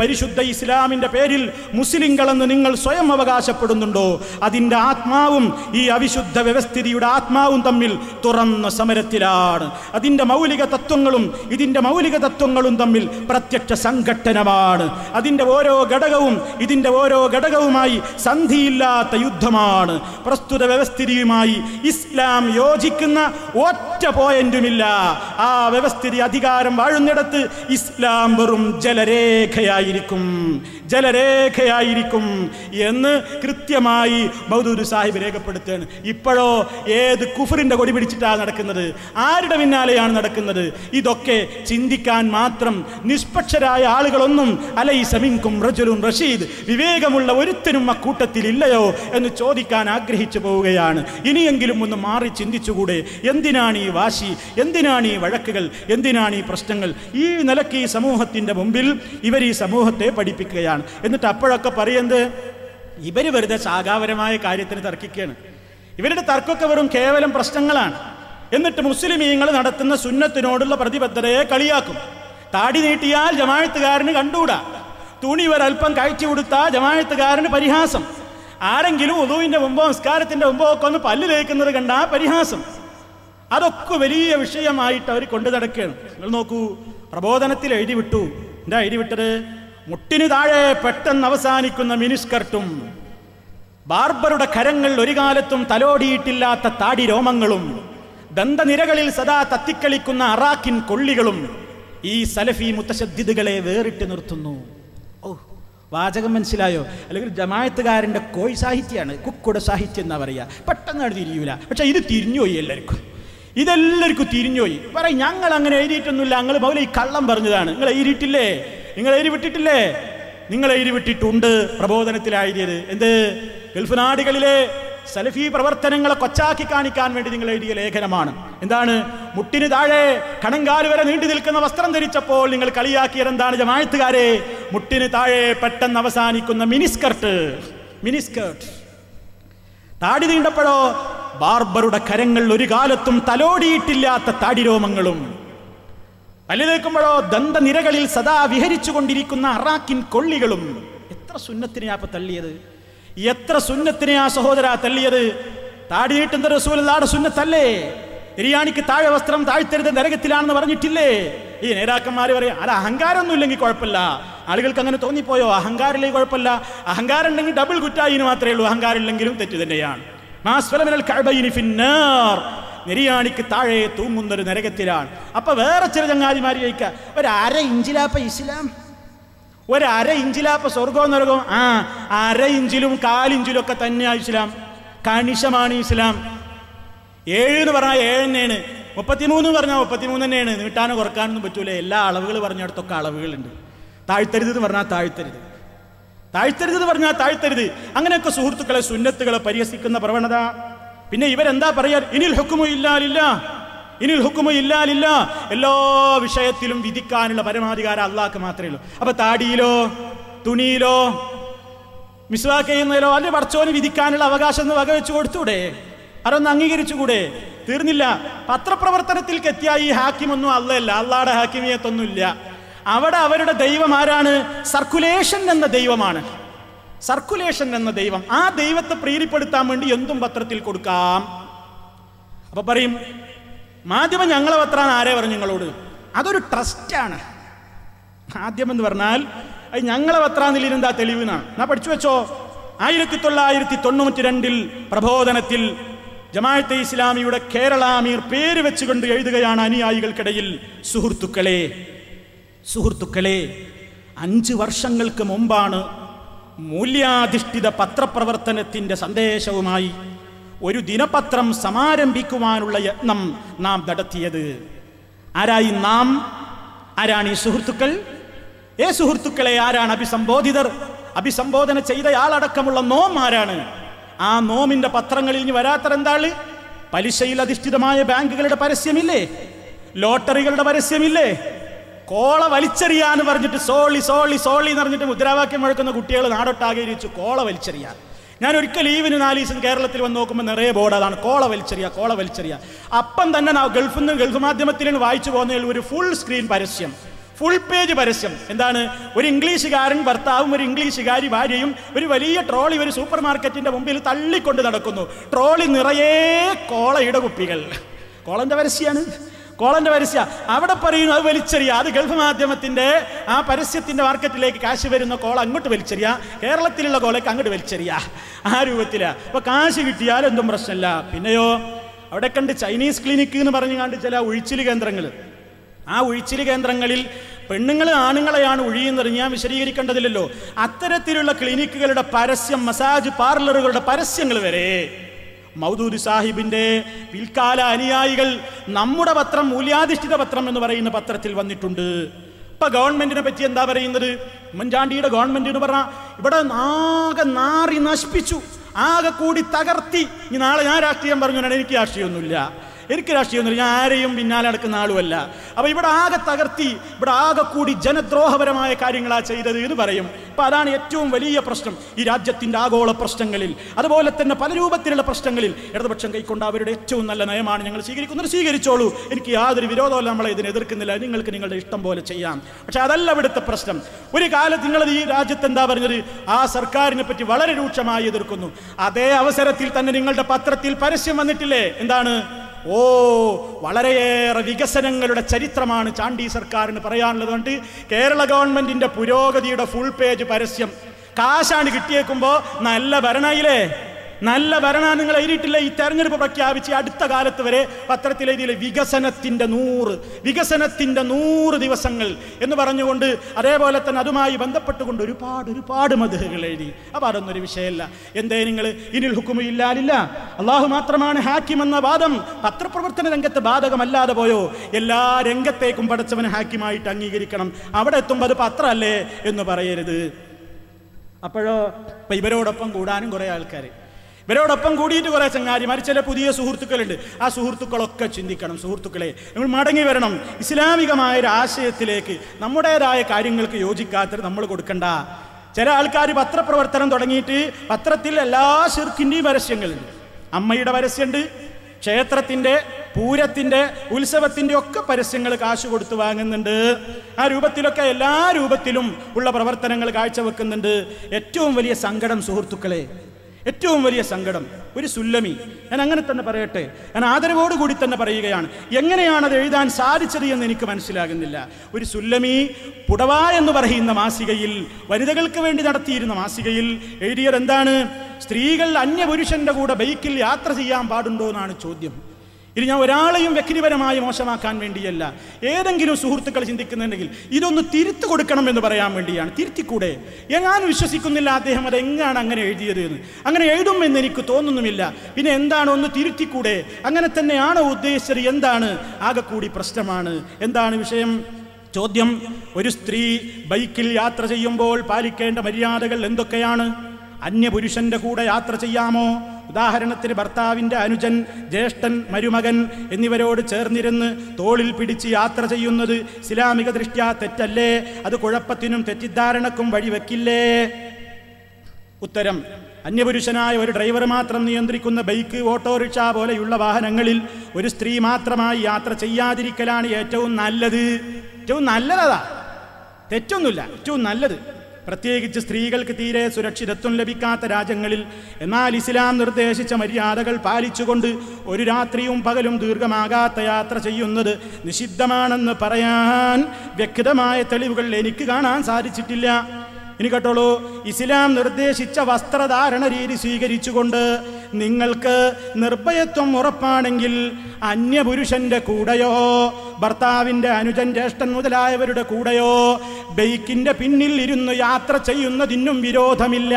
ഇസ്ലാമിന്റെ പേരിൽ മുസ്ലിങ്ങളെന്ന് നിങ്ങൾ സ്വയം അവകാശപ്പെടുന്നുണ്ടോ അതിന്റെ ആത്മാവും ഈ അവിശുദ്ധ വ്യവസ്ഥിതിയുടെ ആത്മാവും തമ്മിൽ തുറന്ന സമരത്തിലാണ് അതിന്റെ മൗലിക തത്വങ്ങളും ഇതിന്റെ മൗലിക തത്വങ്ങളും തമ്മിൽ പ്രത്യക്ഷ സംഘട്ടനമാണ് അതിന്റെ ഓരോ ഘടകവും ഇതിന്റെ ഓരോ ഘടകവുമായി സന്ധിയില്ലാത്ത യുദ്ധമാണ് പ്രസ്തുത വ്യവസ്ഥിതിയുമായി ഇസ്ലാം യോജിക്കുന്ന ഒറ്റ പോയിന്റുമില്ല ആ വ്യവസ്ഥിതി അധികാരം വാഴുന്നിടത്ത് ഇസ്ലാം വെറും ജലരേഖയായിരിക്കും ജലരേഖയായിരിക്കും എന്ന് കൃത്യമായി മൗദൂദ് സാഹിബ് രേഖപ്പെടുത്തുകയാണ് ഇപ്പോഴോ ഏത് കുഫറിന്റെ കൊടി പിടിച്ചിട്ടാണ് നടക്കുന്നത് ആരുടെ പിന്നാലെയാണ് നടക്കുന്നത് ഇതൊക്കെ ചിന്തിക്കാൻ മാത്രം നിഷ്പക്ഷരായ ആളുകളൊന്നും അലൈ സമിൻകും റജുലും റഷീദ് വിവേകമുള്ള ഒരുത്തനും അക്കൂട്ടത്തിൽ ഇല്ലയോ എന്ന് ചോദിക്കാൻ ആഗ്രഹിച്ചു പോവുകയാണ് ഇനിയെങ്കിലും ഒന്ന് മാറി ചിന്തിച്ചുകൂടെ എന്തിനാണ് ഈ വാശി എന്തിനാണ് ഈ വഴക്കുകൾ എന്തിനാണ് ഈ പ്രശ്നങ്ങൾ ഈ നിലയ്ക്ക് ഈ സമൂഹത്തിന്റെ മുമ്പിൽ ഇവർ ഈ സമൂഹത്തെ പഠിപ്പിക്കുകയാണ് എന്നിട്ട് അപ്പോഴൊക്കെ പറയുന്നത് ഇവർ വെറുതെ ശാഖാപരമായ കാര്യത്തിന് തർക്കിക്കുകയാണ് ഇവരുടെ തർക്കമൊക്കെ വെറും കേവലം പ്രശ്നങ്ങളാണ് എന്നിട്ട് മുസ്ലിമീങ്ങൾ നടത്തുന്ന സുന്നത്തിനോടുള്ള പ്രതിബദ്ധതയെ കളിയാക്കും താടി നീട്ടിയാൽ ജമാഴത്തുകാരന് കണ്ടുകൂടാ തുണി ഒരൽപ്പം കഴിച്ചു കൊടുത്താൽ ജമാഴത്തുകാരന് പരിഹാസം ആരെങ്കിലും ഉദുവിന്റെ മുമ്പോ നിസ്കാരത്തിന്റെ മുമ്പോ ഒക്കെ ഒന്ന് പല്ല് തേക്കുന്നത് കണ്ടാ പരിഹാസം അതൊക്കെ വലിയ വിഷയമായിട്ട് അവർ കൊണ്ടു നടക്കുകയാണ് നിങ്ങൾ നോക്കൂ പ്രബോധനത്തിൽ എഴുതി വിട്ടു എന്താ എഴുതി വിട്ടത് മുട്ടിന് താഴെ പെട്ടെന്ന് അവസാനിക്കുന്ന മിനിസ്കർട്ടും ബാർബറുടെ കരങ്ങൾ ഒരു കാലത്തും തലോടിയിട്ടില്ലാത്ത താടി രോമങ്ങളും ദന്തനിരകളിൽ സദാ തത്തിക്കളിക്കുന്ന അറാക്കിൻ കൊള്ളികളും ഈ സലഫി മുത്തശദ്ദിദുകളെ വേറിട്ട് നിർത്തുന്നു ഓ വാചകം മനസ്സിലായോ അല്ലെങ്കിൽ ജമായത്തുകാരൻ്റെ കോഴി സാഹിത്യമാണ് കുക്കുട സാഹിത്യം എന്നാ പറയുക പെട്ടെന്ന് അത് തിരിയൂല പക്ഷെ ഇത് തിരിഞ്ഞുപോയി എല്ലാവർക്കും ഇതെല്ലാവർക്കും തിരിഞ്ഞുപോയി പറയും ഞങ്ങൾ അങ്ങനെ എഴുതിയിട്ടൊന്നുമില്ല ഞങ്ങൾ മൗല ഈ കള്ളം പറഞ്ഞതാണ് നിങ്ങൾ എഴുതിയിട്ടില്ലേ നിങ്ങൾ എഴുതി വിട്ടിട്ടില്ലേ നിങ്ങൾ എഴുതി വിട്ടിട്ടുണ്ട് പ്രബോധനത്തിലായത് എന്ത് ഗൾഫ് നാടുകളിലെ സലഫി പ്രവർത്തനങ്ങളെ കൊച്ചാക്കി കാണിക്കാൻ വേണ്ടി നിങ്ങൾ എഴുതിയ ലേഖനമാണ് എന്താണ് മുട്ടിന് താഴെ കണങ്കാല് വരെ നീണ്ടു നിൽക്കുന്ന വസ്ത്രം ധരിച്ചപ്പോൾ നിങ്ങൾ കളിയാക്കിയത് എന്താണ് ജമായത്തുകാരെ മുട്ടിന് താഴെ പെട്ടെന്ന് അവസാനിക്കുന്ന മിനിസ്കർട്ട് മിനിസ്കർട്ട് താടി നീണ്ടപ്പോഴോ ബാർബറുടെ കരങ്ങൾ ഒരു കാലത്തും തലോടിയിട്ടില്ലാത്ത താടിരോമങ്ങളും പല്ലുതേക്കുമ്പോഴോ ദന്തനിരകളിൽ സദാ വിഹരിച്ചു കൊണ്ടിരിക്കുന്ന അറാക്കിൻ കൊള്ളികളും എത്ര സുന്നത്തിനെയാ ഇപ്പൊ തള്ളിയത് എത്ര സുന്നത്തിനെയാ സഹോദര തള്ളിയത് താടി നീട്ടുന്ന റസൂലുള്ളാടെ സുന്നത്തല്ലേ ബിരിയാണിക്ക് താഴെ വസ്ത്രം താഴ്ത്തരുത് നരകത്തിലാണെന്ന് പറഞ്ഞിട്ടില്ലേ ഈ നേതാക്കന്മാർ പറയും അല്ല അഹങ്കാരമൊന്നും ഇല്ലെങ്കിൽ കുഴപ്പമില്ല ആളുകൾക്ക് അങ്ങനെ തോന്നിപ്പോയോ അഹങ്കാരമില്ലെങ്കിൽ കുഴപ്പമില്ല അഹങ്കാരം ഉണ്ടെങ്കിൽ ഡബിൾ കുറ്റായിന് മാത്രമേ ഉള്ളൂ അഹങ്കാരം ഇല്ലെങ്കിലും തെറ്റ് തന്നെയാണ് മാസ്ഫലമിനൽ കഅബൈനി ഫിന്നാർ നെരിയാണിക്ക് താഴെ തൂങ്ങുന്നൊരു നരകത്തിലാണ് അപ്പൊ വേറെ ചില ചങ്ങാതിമാര് ചോദിക്കുക ഒരു അര ഇഞ്ചിലാപ്പ ഇസ്ലാം ഒരു അര ഇഞ്ചിലാപ്പ സ്വർഗവും നരകവും ആ അര ഇഞ്ചിലും കാലിഞ്ചിലും ഒക്കെ തന്നെയാണ് ഇസ്ലാം കണിശമാണ് ഇസ്ലാം ഏഴ് എന്ന് പറഞ്ഞാൽ ഏഴ് തന്നെയാണ് മുപ്പത്തിമൂന്ന് പറഞ്ഞാൽ മുപ്പത്തിമൂന്ന് തന്നെയാണ് നീട്ടാനോ കുറക്കാനൊന്നും പറ്റൂല എല്ലാ അളവുകൾ പറഞ്ഞിടത്തൊക്കെ അളവുകളുണ്ട് താഴ്ത്തരുത് എന്ന് പറഞ്ഞാൽ താഴ്ത്തരുത് താഴ്ത്തരുത് എന്ന് പറഞ്ഞാൽ താഴ്ത്തരുത് അങ്ങനെയൊക്കെ സുഹൃത്തുക്കളെ സുന്നത്തുകളെ പരിഹസിക്കുന്ന പ്രവണത പിന്നെ ഇവരെന്താ പറയാ ഇനിൽ ഹുക്കുമോ ഇല്ലാലില്ല ഇനിൽ ഹുക്കുമോ ഇല്ലാലില്ല എല്ലാ വിഷയത്തിലും വിധിക്കാനുള്ള പരമാധികാരം അള്ളാഹ്ക്ക് മാത്രമേ ഉള്ളൂ അപ്പൊ താടിയിലോ തുണിയിലോ മിസ്വാക്ക് ചെയ്യുന്നതിലോ അല്ലെ പടച്ചോന് വിധിക്കാനുള്ള അവകാശം ഒന്ന് വകവെച്ച് കൊടുത്തൂടെ അതൊന്ന് അംഗീകരിച്ചുകൂടെ തീർന്നില്ല പത്രപ്രവർത്തനത്തിലേക്ക് എത്തിയ ഈ ഹാക്കിമൊന്നും അല്ലല്ല അള്ളാടെ ഹാക്കിമിയത്തൊന്നുമില്ല അവിടെ അവരുടെ ദൈവം ആരാണ് സർക്കുലേഷൻ എന്ന ദൈവമാണ് സർക്കുലേഷൻ എന്ന ദൈവം ആ ദൈവത്തെ പ്രീതിപ്പെടുത്താൻ വേണ്ടി എന്തും പത്രത്തിൽ കൊടുക്കാം അപ്പൊ പറയും മാധ്യമം ഞങ്ങളെ പത്രാണ് ആരെ പറഞ്ഞു നിങ്ങളോട് അതൊരു ട്രസ്റ്റാണ് ആദ്യം എന്ന് പറഞ്ഞാൽ അത് ഞങ്ങളെ പത്രാന്നിൽ എന്താ തെളിവിനാണ് എന്നാ പഠിച്ചു വെച്ചോ ആയിരത്തി തൊള്ളായിരത്തി തൊണ്ണൂറ്റി രണ്ടിൽ പ്രബോധനത്തിൽ ജമാഅത്തെ ഇസ്ലാമിയുടെ കേരള അമീർ പേര് വെച്ചുകൊണ്ട് എഴുതുകയാണ് അനുയായികൾക്കിടയിൽ സുഹൃത്തുക്കളെ സുഹൃത്തുക്കളെ അഞ്ച് വർഷങ്ങൾക്ക് മുമ്പാണ് മൂല്യാധിഷ്ഠിത പത്രപ്രവർത്തനത്തിന്റെ സന്ദേശവുമായി ഒരു ദിനപത്രം സമാരംഭിക്കുവാനുള്ള യത്നം നാം നടത്തിയത് ആരായി നാം ആരാണ് ഈ സുഹൃത്തുക്കൾ ഏ സുഹൃത്തുക്കളെ ആരാണ് അഭിസംബോധിതർ അഭിസംബോധന ചെയ്തയാളടക്കമുള്ള നോം ആരാണ് ആ നോമിന്റെ പത്രങ്ങളിൽ ഇനി വരാത്തരെന്താള് പലിശയിൽ അധിഷ്ഠിതമായ ബാങ്കുകളുടെ പരസ്യമില്ലേ ലോട്ടറികളുടെ പരസ്യമില്ലേ കോള വലിച്ചെറിയാന്ന് പറഞ്ഞിട്ട് സോളി സോളി സോളി എന്ന് പറഞ്ഞിട്ട് മുദ്രാവാക്യം മുഴക്കുന്ന കുട്ടികൾ നാടൊട്ടാകെ ഇരിച്ചു കോള വലിച്ചെറിയാൻ ഞാൻ ഒരിക്കൽ ലീവിന് നാല് ദിവസം കേരളത്തിൽ വന്ന് നോക്കുമ്പോൾ നിറയെ ബോർഡ് അതാണ് കോള വലിച്ചെറിയ കോള വലിച്ചെറിയ അപ്പം തന്നെ നാ ഗൾഫിൽ നിന്ന് ഗൾഫ് മാധ്യമത്തിൽ നിന്ന് വായിച്ചു പോകുന്ന ഒരു ഫുൾ സ്ക്രീൻ പരസ്യം ഫുൾ പേജ് പരസ്യം എന്താണ് ഒരു ഇംഗ്ലീഷുകാരൻ ഭർത്താവും ഒരു ഇംഗ്ലീഷുകാരി ഭാര്യയും ഒരു വലിയ ട്രോളി ഒരു സൂപ്പർ മാർക്കറ്റിന്റെ മുമ്പിൽ തള്ളിക്കൊണ്ട് നടക്കുന്നു ട്രോളി നിറയെ കോളയുടെ കുപ്പികൾ കോളന്റെ പരസ്യമാണ് കോളന്റെ പരസ്യ അവിടെ പറയുന്നു അത് വലിച്ചെറിയ അത് ഗൾഫ് മാധ്യമത്തിന്റെ ആ പരസ്യത്തിന്റെ മാർക്കറ്റിലേക്ക് കാശ് വരുന്ന കോള അങ്ങോട്ട് വലിച്ചെറിയ കേരളത്തിലുള്ള കോളയ്ക്ക് അങ്ങോട്ട് വലിച്ചെറിയ ആ രൂപത്തിലാ അപ്പൊ കാശ് കിട്ടിയാൽ എന്തും പ്രശ്നമില്ല പിന്നെയോ അവിടെ കണ്ട് ചൈനീസ് ക്ലിനിക്ക് എന്ന് പറഞ്ഞു കണ്ട് ചില ഉഴിച്ചിൽ കേന്ദ്രങ്ങൾ ആ ഉഴിച്ചിൽ കേന്ദ്രങ്ങളിൽ പെണ്ണുങ്ങൾ ആണുങ്ങളെയാണ് ഒഴിയുന്നത് ഞാൻ വിശദീകരിക്കേണ്ടതില്ലല്ലോ അത്തരത്തിലുള്ള ക്ലിനിക്കുകളുടെ പരസ്യം മസാജ് പാർലറുകളുടെ പരസ്യങ്ങൾ വരെ മൗദൂദ് സാഹിബിന്റെ പിൽക്കാല അനുയായികൾ നമ്മുടെ പത്രം മൂല്യാധിഷ്ഠിത പത്രം എന്ന് പറയുന്ന പത്രത്തിൽ വന്നിട്ടുണ്ട് ഇപ്പൊ ഗവൺമെന്റിനെ പറ്റി എന്താ പറയുന്നത് ഉമ്മൻചാണ്ടിയുടെ ഗവൺമെന്റ് എന്ന് പറഞ്ഞാൽ ഇവിടെ ആകെ നാറി നശിപ്പിച്ചു ആകെ കൂടി തകർത്തി ഇനി നാളെ ഞാൻ രാഷ്ട്രീയം പറഞ്ഞു എനിക്ക് രാഷ്ട്രീയമൊന്നുമില്ല എനിക്ക് രാഷ്ട്രീയമൊന്നുമില്ല ഞാൻ ആരെയും പിന്നാലെ നടക്കുന്ന ആളുമല്ല അപ്പൊ ഇവിടെ ആകെ തകർത്തി ഇവിടെ ആകെ കൂടി ജനദ്രോഹപരമായ കാര്യങ്ങളാ ചെയ്തത് എന്ന് പറയും അപ്പൊ അതാണ് ഏറ്റവും വലിയ പ്രശ്നം ഈ രാജ്യത്തിന്റെ ആഗോള പ്രശ്നങ്ങളിൽ അതുപോലെ തന്നെ പല രൂപത്തിലുള്ള പ്രശ്നങ്ങളിൽ ഇടതുപക്ഷം കൈക്കൊണ്ട് അവരുടെ ഏറ്റവും നല്ല നയമാണ് ഞങ്ങൾ സ്വീകരിക്കുന്നത് സ്വീകരിച്ചോളൂ എനിക്ക് യാതൊരു വിരോധമല്ല നമ്മളെ ഇതിനെ എതിർക്കുന്നില്ല നിങ്ങൾക്ക് നിങ്ങളുടെ ഇഷ്ടം പോലെ ചെയ്യാം പക്ഷെ അതല്ല ഇവിടുത്തെ പ്രശ്നം ഒരു കാലത്ത് നിങ്ങൾ ഈ രാജ്യത്ത് എന്താ പറഞ്ഞത് ആ സർക്കാരിനെ പറ്റി വളരെ രൂക്ഷമായി എതിർക്കുന്നു അതേ അവസരത്തിൽ തന്നെ നിങ്ങളുടെ പത്രത്തിൽ പരസ്യം വന്നിട്ടില്ലേ എന്താണ് ഓ വളരെയേറെ വികസനങ്ങളുടെ ചരിത്രമാണ് ചാണ്ടി സർക്കാരിന് പറയാനുള്ളത് കൊണ്ട് കേരള ഗവൺമെന്റിന്റെ പുരോഗതിയുടെ ഫുൾ പേജ് പരസ്യം കാശാണ് കിട്ടിയേക്കുമ്പോ നല്ല ഭരണയില്ലേ നല്ല ഭരണ നിങ്ങൾ എഴുതിയിട്ടില്ല ഈ തെരഞ്ഞെടുപ്പ് പ്രഖ്യാപിച്ച് അടുത്ത കാലത്ത് വരെ പത്രത്തിൽ എഴുതിയില്ലേ വികസനത്തിന്റെ നൂറ് വികസനത്തിന്റെ നൂറ് ദിവസങ്ങൾ എന്ന് പറഞ്ഞുകൊണ്ട് അതേപോലെ തന്നെ അതുമായി ബന്ധപ്പെട്ടുകൊണ്ട് ഒരുപാട് ഒരുപാട് മധുഹകൾ എഴുതി അപ്പൊ അതൊന്നും ഒരു വിഷയമല്ല എന്തേ നിങ്ങൾ ഇനിൽ ഹുക്കുമ ഇല്ലാലില്ല അള്ളാഹു മാത്രമാണ് ഹാക്കിം എന്ന വാദം പത്രപ്രവർത്തന രംഗത്ത് ബാധകമല്ലാതെ പോയോ എല്ലാ രംഗത്തേക്കും പടച്ചവൻ ഹാക്കിമായിട്ട് അംഗീകരിക്കണം അവിടെ എത്തുമ്പോൾ അത് പത്രമല്ലേ എന്ന് പറയരുത് അപ്പോഴോ ഇപ്പൊ ഇവരോടൊപ്പം കൂടാനും കുറെ ആൾക്കാർ ഇവരോടൊപ്പം കൂടിയിട്ട് കുറെ ചങ്ങാതിമാർ ചില പുതിയ സുഹൃത്തുക്കളുണ്ട് ആ സുഹൃത്തുക്കളൊക്കെ ചിന്തിക്കണം സുഹൃത്തുക്കളെ നമ്മൾ മടങ്ങി വരണം ഇസ്ലാമികമായ ഒരു ആശയത്തിലേക്ക് നമ്മുടേതായ കാര്യങ്ങൾക്ക് യോജിക്കാത്തത് നമ്മൾ കൊടുക്കണ്ട ചില ആൾക്കാർ പത്രപ്രവർത്തനം തുടങ്ങിയിട്ട് പത്രത്തിൽ എല്ലാ ശിർക്കിൻ്റെയും പരസ്യങ്ങളുണ്ട് അമ്മയുടെ പരസ്യമുണ്ട് ക്ഷേത്രത്തിന്റെ പൂരത്തിന്റെ ഉത്സവത്തിന്റെ ഒക്കെ പരസ്യങ്ങൾ കാശ് കൊടുത്തു വാങ്ങുന്നുണ്ട് ആ രൂപത്തിലൊക്കെ എല്ലാ രൂപത്തിലും ഉള്ള പ്രവർത്തനങ്ങൾ കാഴ്ചവെക്കുന്നുണ്ട് ഏറ്റവും വലിയ സങ്കടം സുഹൃത്തുക്കളെ ഏറ്റവും വലിയ സങ്കടം ഒരു സുല്ലമി ഞാൻ അങ്ങനെ തന്നെ പറയട്ടെ ഞാൻ ആദരവോടുകൂടി തന്നെ പറയുകയാണ് എങ്ങനെയാണ് അത് എഴുതാൻ സാധിച്ചത് എന്ന് എനിക്ക് മനസ്സിലാകുന്നില്ല ഒരു സുല്ലമി പുടവ എന്ന് പറയുന്ന മാസികയിൽ വനിതകൾക്ക് വേണ്ടി നടത്തിയിരുന്ന മാസികയിൽ എഴുതിയത് എന്താണ് സ്ത്രീകൾ അന്യപുരുഷന്റെ കൂടെ ബൈക്കിൽ യാത്ര ചെയ്യാൻ പാടുണ്ടോ എന്നാണ് ചോദ്യം ഇനി ഞാൻ ഒരാളെയും വ്യക്തിപരമായി മോശമാക്കാൻ വേണ്ടിയല്ല ഏതെങ്കിലും സുഹൃത്തുക്കൾ ചിന്തിക്കുന്നുണ്ടെങ്കിൽ ഇതൊന്ന് തിരുത്തു കൊടുക്കണം എന്ന് പറയാൻ വേണ്ടിയാണ് തിരുത്തിക്കൂടെ ഞാൻ വിശ്വസിക്കുന്നില്ല അദ്ദേഹം അത് എങ്ങാണ് അങ്ങനെ എഴുതിയത് എന്ന് അങ്ങനെ എഴുതുമെന്ന് എനിക്ക് തോന്നുന്നുമില്ല പിന്നെ എന്താണ് ഒന്ന് തിരുത്തിക്കൂടെ അങ്ങനെ തന്നെയാണോ ഉദ്ദേശിച്ചത് എന്താണ് ആകെ കൂടി പ്രശ്നമാണ് എന്താണ് വിഷയം ചോദ്യം ഒരു സ്ത്രീ ബൈക്കിൽ യാത്ര ചെയ്യുമ്പോൾ പാലിക്കേണ്ട മര്യാദകൾ എന്തൊക്കെയാണ് അന്യപുരുഷന്റെ കൂടെ യാത്ര ചെയ്യാമോ ഉദാഹരണത്തിന് ഭർത്താവിന്റെ അനുജൻ ജ്യേഷ്ഠൻ മരുമകൻ എന്നിവരോട് ചേർന്നിരുന്ന് തോളിൽ പിടിച്ച് യാത്ര ചെയ്യുന്നത് ഇസ്ലാമിക ദൃഷ്ട്യാ തെറ്റല്ലേ അത് കുഴപ്പത്തിനും തെറ്റിദ്ധാരണക്കും വഴിവെക്കില്ലേ ഉത്തരം അന്യപുരുഷനായ ഒരു ഡ്രൈവർ മാത്രം നിയന്ത്രിക്കുന്ന ബൈക്ക് ഓട്ടോറിക്ഷ പോലെയുള്ള വാഹനങ്ങളിൽ ഒരു സ്ത്രീ മാത്രമായി യാത്ര ചെയ്യാതിരിക്കലാണ് ഏറ്റവും നല്ലത് ഏറ്റവും നല്ലതാ തെറ്റൊന്നുമില്ല ഏറ്റവും നല്ലത് പ്രത്യേകിച്ച് സ്ത്രീകൾക്ക് തീരെ സുരക്ഷിതത്വം ലഭിക്കാത്ത രാജ്യങ്ങളിൽ എന്നാൽ ഇസ്ലാം നിർദ്ദേശിച്ച മര്യാദകൾ പാലിച്ചുകൊണ്ട് ഒരു രാത്രിയും പകലും ദീർഘമാകാത്ത യാത്ര ചെയ്യുന്നത് നിഷിദ്ധമാണെന്ന് പറയാൻ വ്യക്തമായ തെളിവുകൾ എനിക്ക് കാണാൻ സാധിച്ചിട്ടില്ല ഇനി കേട്ടോളൂ ഇസ്ലാം നിർദ്ദേശിച്ച വസ്ത്രധാരണ രീതി സ്വീകരിച്ചുകൊണ്ട് നിങ്ങൾക്ക് നിർഭയത്വം ഉറപ്പാണെങ്കിൽ അന്യപുരുഷന്റെ കൂടെയോ ഭർത്താവിന്റെ അനുജൻ ജ്യേഷ്ഠൻ മുതലായവരുടെ കൂടെയോ ബൈക്കിന്റെ പിന്നിൽ ഇരുന്ന് യാത്ര ചെയ്യുന്നതിനും വിരോധമില്ല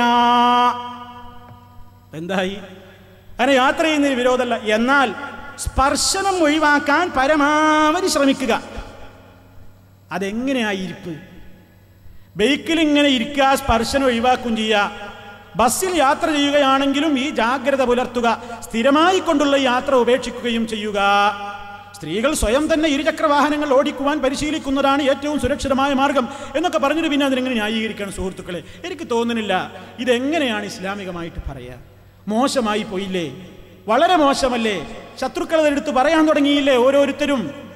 എന്തായി അങ്ങനെ യാത്ര ചെയ്യുന്നതിന് വിരോധമല്ല എന്നാൽ സ്പർശനം ഒഴിവാക്കാൻ പരമാവധി ശ്രമിക്കുക അതെങ്ങനെയായിരിപ്പ് ബൈക്കിൽ ഇങ്ങനെ ഇരിക്കുക സ്പർശനം ഒഴിവാക്കും ചെയ്യുക ബസ്സിൽ യാത്ര ചെയ്യുകയാണെങ്കിലും ഈ ജാഗ്രത പുലർത്തുക സ്ഥിരമായി കൊണ്ടുള്ള യാത്ര ഉപേക്ഷിക്കുകയും ചെയ്യുക സ്ത്രീകൾ സ്വയം തന്നെ ഇരുചക്ര വാഹനങ്ങൾ ഓടിക്കുവാൻ പരിശീലിക്കുന്നതാണ് ഏറ്റവും സുരക്ഷിതമായ മാർഗം എന്നൊക്കെ പറഞ്ഞിട്ട് പിന്നെ അതിനെങ്ങനെ ന്യായീകരിക്കണം സുഹൃത്തുക്കളെ എനിക്ക് തോന്നുന്നില്ല ഇതെങ്ങനെയാണ് ഇസ്ലാമികമായിട്ട് പറയുക മോശമായി പോയില്ലേ വളരെ മോശമല്ലേ ശത്രുക്കൾ അതെടുത്ത് പറയാൻ തുടങ്ങിയില്ലേ ഓരോരുത്തരും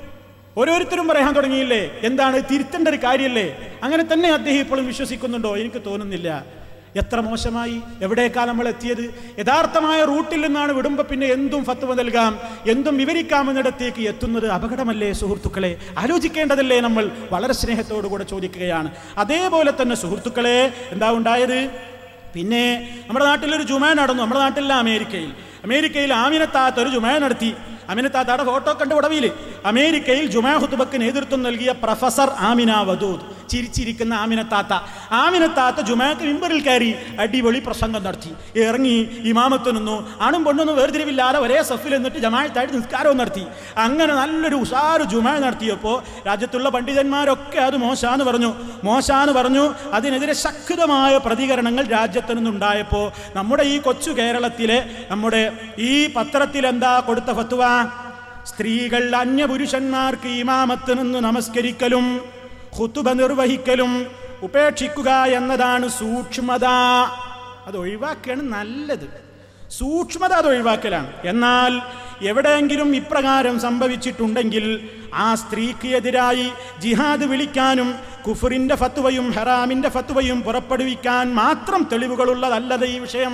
ഓരോരുത്തരും പറയാൻ തുടങ്ങിയില്ലേ എന്താണ് തിരുത്തേണ്ട ഒരു കാര്യമല്ലേ അങ്ങനെ തന്നെ അദ്ദേഹം ഇപ്പോഴും വിശ്വസിക്കുന്നുണ്ടോ എനിക്ക് തോന്നുന്നില്ല എത്ര മോശമായി എവിടേക്കാ നമ്മൾ എത്തിയത് യഥാർത്ഥമായ റൂട്ടിൽ നിന്നാണ് വിടുമ്പോൾ പിന്നെ എന്തും ഫത്വ നൽകാം എന്തും വിവരിക്കാമെന്നിടത്തേക്ക് എത്തുന്നത് അപകടമല്ലേ സുഹൃത്തുക്കളെ ആലോചിക്കേണ്ടതല്ലേ നമ്മൾ വളരെ സ്നേഹത്തോടു കൂടെ ചോദിക്കുകയാണ് അതേപോലെ തന്നെ സുഹൃത്തുക്കളെ എന്താ ഉണ്ടായത് പിന്നെ നമ്മുടെ നാട്ടിലൊരു ജുമ നടന്നു നമ്മുടെ നാട്ടിലല്ല അമേരിക്കയിൽ അമേരിക്കയിൽ ആമിനത്താത്ത ഒരു ജുമ നടത്തി അമിനത്താത്തയുടെ ഫോട്ടോ കണ്ട് ഉടവിയിൽ അമേരിക്കയിൽ ജുമാ ഹുത്തുബക്ക് നേതൃത്വം നൽകിയ പ്രൊഫസർ ആമിന വദൂദ് ചിരിച്ചിരിക്കുന്ന ആമിനത്താത്ത ആമിനത്താത്ത ജുമാക്ക് മിമ്പറിൽ കയറി അടിപൊളി പ്രസംഗം നടത്തി ഇറങ്ങി ഇമാമത്ത് നിന്നു ആണും പെണ്ണൊന്നും വേർതിരിവില്ലാതെ ഒരേ സഫിൽ എന്നിട്ട് ജമായത്തായിട്ട് നിസ്കാരവും നടത്തി അങ്ങനെ നല്ലൊരു ഉഷാറ് ജുമാ നടത്തിയപ്പോൾ രാജ്യത്തുള്ള പണ്ഡിതന്മാരൊക്കെ അത് മോശാന്ന് പറഞ്ഞു മോശാന്ന് പറഞ്ഞു അതിനെതിരെ ശക്തമായ പ്രതികരണങ്ങൾ രാജ്യത്ത് നിന്നുണ്ടായപ്പോൾ നമ്മുടെ ഈ കൊച്ചു കേരളത്തിലെ നമ്മുടെ ഈ പത്രത്തിൽ എന്താ കൊടുത്ത ഫത്വ സ്ത്രീകൾ അന്യപുരുഷന്മാർക്ക് ഇമാമത്ത് നിന്ന് നമസ്കരിക്കലും ഹുത്തുബ നിർവഹിക്കലും ഉപേക്ഷിക്കുക എന്നതാണ് സൂക്ഷ്മത അത് ഒഴിവാക്കുകയാണ് നല്ലത് സൂക്ഷ്മത അത് ഒഴിവാക്കലാണ് എന്നാൽ എവിടെയെങ്കിലും ഇപ്രകാരം സംഭവിച്ചിട്ടുണ്ടെങ്കിൽ ആ സ്ത്രീക്ക് എതിരായി ജിഹാദ് വിളിക്കാനും കുഫറിന്റെ ഫത്തുവയും ഹറാമിന്റെ ഫത്തുവയും പുറപ്പെടുവിക്കാൻ മാത്രം തെളിവുകളുള്ളതല്ലത് ഈ വിഷയം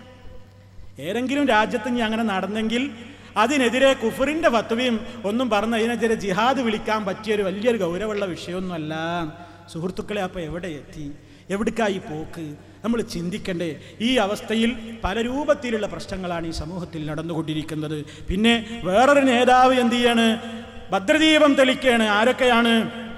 ഏതെങ്കിലും രാജ്യത്ത് ഇനി അങ്ങനെ നടന്നെങ്കിൽ അതിനെതിരെ കുഫറിന്റെ ഫത്വയും ഒന്നും പറഞ്ഞ് അതിനെതിരെ ജിഹാദ് വിളിക്കാൻ പറ്റിയൊരു വലിയൊരു ഗൗരവമുള്ള വിഷയമൊന്നുമല്ല സുഹൃത്തുക്കളെ അപ്പോൾ എവിടെ എത്തി എവിടേക്കായി പോക്ക് നമ്മൾ ചിന്തിക്കണ്ടേ ഈ അവസ്ഥയിൽ പല രൂപത്തിലുള്ള പ്രശ്നങ്ങളാണ് ഈ സമൂഹത്തിൽ നടന്നുകൊണ്ടിരിക്കുന്നത് പിന്നെ വേറൊരു നേതാവ് എന്ത് ചെയ്യാണ് ഭദ്രദീപം തെളിക്കുകയാണ് ആരൊക്കെയാണ്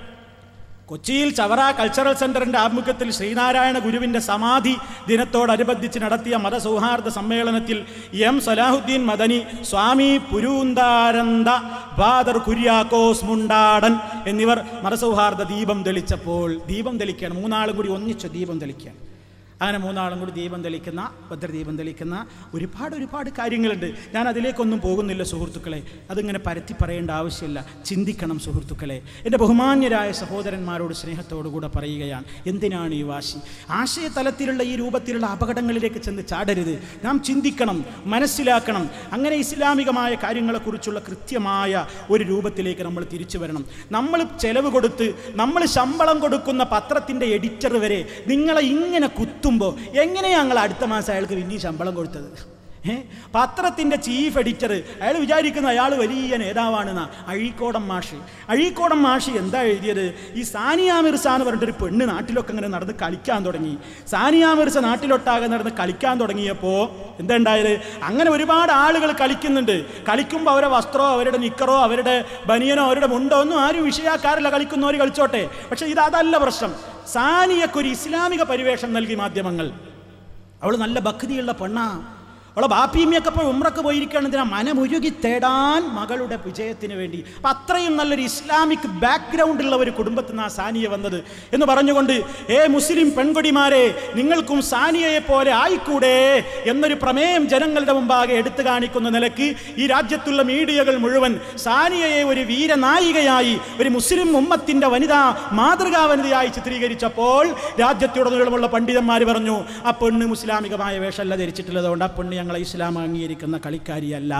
കൊച്ചിയിൽ ചവറ കൾച്ചറൽ സെന്ററിന്റെ ആഭിമുഖ്യത്തിൽ ശ്രീനാരായണ ഗുരുവിന്റെ സമാധി ദിനത്തോടനുബന്ധിച്ച് നടത്തിയ മതസൗഹാർദ്ദ സമ്മേളനത്തിൽ എം സലാഹുദ്ദീൻ മദനി സ്വാമി പുരൂന്താരന്ത ഫാദർ കുര്യാക്കോസ് മുണ്ടാടൻ എന്നിവർ മതസൗഹാർദ്ദ ദീപം തെളിച്ചപ്പോൾ ദീപം തെളിക്കുകയാണ് മൂന്നാളും കൂടി ഒന്നിച്ച് ദീപം തെളിക്കുകയാണ് അങ്ങനെ മൂന്നാളും കൂടി ദീപം തെളിക്കുന്ന ഭദ്രദീപം തെളിക്കുന്ന ഒരുപാട് ഒരുപാട് കാര്യങ്ങളുണ്ട് ഞാൻ അതിലേക്കൊന്നും പോകുന്നില്ല സുഹൃത്തുക്കളെ അതിങ്ങനെ പരത്തി പറയേണ്ട ആവശ്യമില്ല ചിന്തിക്കണം സുഹൃത്തുക്കളെ എൻ്റെ ബഹുമാന്യരായ സഹോദരന്മാരോട് സ്നേഹത്തോടുകൂടെ പറയുകയാണ് എന്തിനാണ് ഈ വാശി ആശയതലത്തിലുള്ള ഈ രൂപത്തിലുള്ള അപകടങ്ങളിലേക്ക് ചെന്ന് ചാടരുത് നാം ചിന്തിക്കണം മനസ്സിലാക്കണം അങ്ങനെ ഇസ്ലാമികമായ കാര്യങ്ങളെക്കുറിച്ചുള്ള കൃത്യമായ ഒരു രൂപത്തിലേക്ക് നമ്മൾ തിരിച്ചു വരണം നമ്മൾ ചെലവ് കൊടുത്ത് നമ്മൾ ശമ്പളം കൊടുക്കുന്ന പത്രത്തിൻ്റെ എഡിറ്റർ വരെ നിങ്ങളെ ഇങ്ങനെ കുത്തുമ്പോൾ എങ്ങനെയാണ് ഞങ്ങൾ അടുത്ത മാസം അയാൾക്ക് പിന്നെയും ശമ്പളം കൊടുത്തത് ഏ പത്രത്തിൻ്റെ ചീഫ് എഡിറ്റർ അയാൾ വിചാരിക്കുന്ന അയാൾ വലിയ നേതാവാണെന്നാ അഴീക്കോടൻ മാഷ് അഴീക്കോടൻ മാഷ് എന്താ എഴുതിയത് ഈ സാനിയ മിർസ എന്ന് പറഞ്ഞിട്ടൊരു പെണ്ണ് നാട്ടിലൊക്കെ ഇങ്ങനെ നടന്ന് കളിക്കാൻ തുടങ്ങി സാനിയ മിർസ നാട്ടിലൊട്ടാകെ നടന്ന് കളിക്കാൻ തുടങ്ങിയപ്പോൾ എന്താ ഉണ്ടായത് അങ്ങനെ ഒരുപാട് ആളുകൾ കളിക്കുന്നുണ്ട് കളിക്കുമ്പോൾ അവരുടെ വസ്ത്രമോ അവരുടെ നിക്കറോ അവരുടെ ബനിയനോ അവരുടെ മുണ്ടോ ഒന്നും ആരും വിഷയാക്കാറില്ല കളിക്കുന്നവർ കളിച്ചോട്ടെ പക്ഷെ ഇത് അതല്ല പ്രശ്നം സാനിയക്കൊരു ഇസ്ലാമിക പരിവേഷം നൽകി മാധ്യമങ്ങൾ അവൾ നല്ല ഭക്തിയുള്ള പെണ്ണാ അവളെ ബാപ്പിയമ്മയൊക്കെ ഇപ്പോൾ ഉമ്രക്ക് പോയിരിക്കുകയാണ് എന്തിനാ മനമുരുകി തേടാൻ മകളുടെ വിജയത്തിന് വേണ്ടി അപ്പം അത്രയും നല്ലൊരു ഇസ്ലാമിക് ബാക്ക്ഗ്രൗണ്ട് ഉള്ള ഒരു കുടുംബത്തിൽ നിന്നാണ് സാനിയ വന്നത് എന്ന് പറഞ്ഞുകൊണ്ട് ഏ മുസ്ലിം പെൺകൊടിമാരെ നിങ്ങൾക്കും സാനിയയെ പോലെ ആയിക്കൂടെ എന്നൊരു പ്രമേയം ജനങ്ങളുടെ മുമ്പാകെ എടുത്തു കാണിക്കുന്ന നിലക്ക് ഈ രാജ്യത്തുള്ള മീഡിയകൾ മുഴുവൻ സാനിയയെ ഒരു വീരനായികയായി ഒരു മുസ്ലിം ഉമ്മത്തിന്റെ വനിതാ മാതൃകാ വനിതയായി ചിത്രീകരിച്ചപ്പോൾ രാജ്യത്തുടനീളമുള്ള പണ്ഡിതന്മാർ പറഞ്ഞു ആ പെണ്ണ് മുസ്ലാമികമായ വേഷമല്ല ധരിച്ചിട്ടുള്ളതുകൊണ്ട് ആ പെണ്ണ് ഞങ്ങളെ ഇസ്ലാം അംഗീകരിക്കുന്ന കളിക്കാരിയല്ല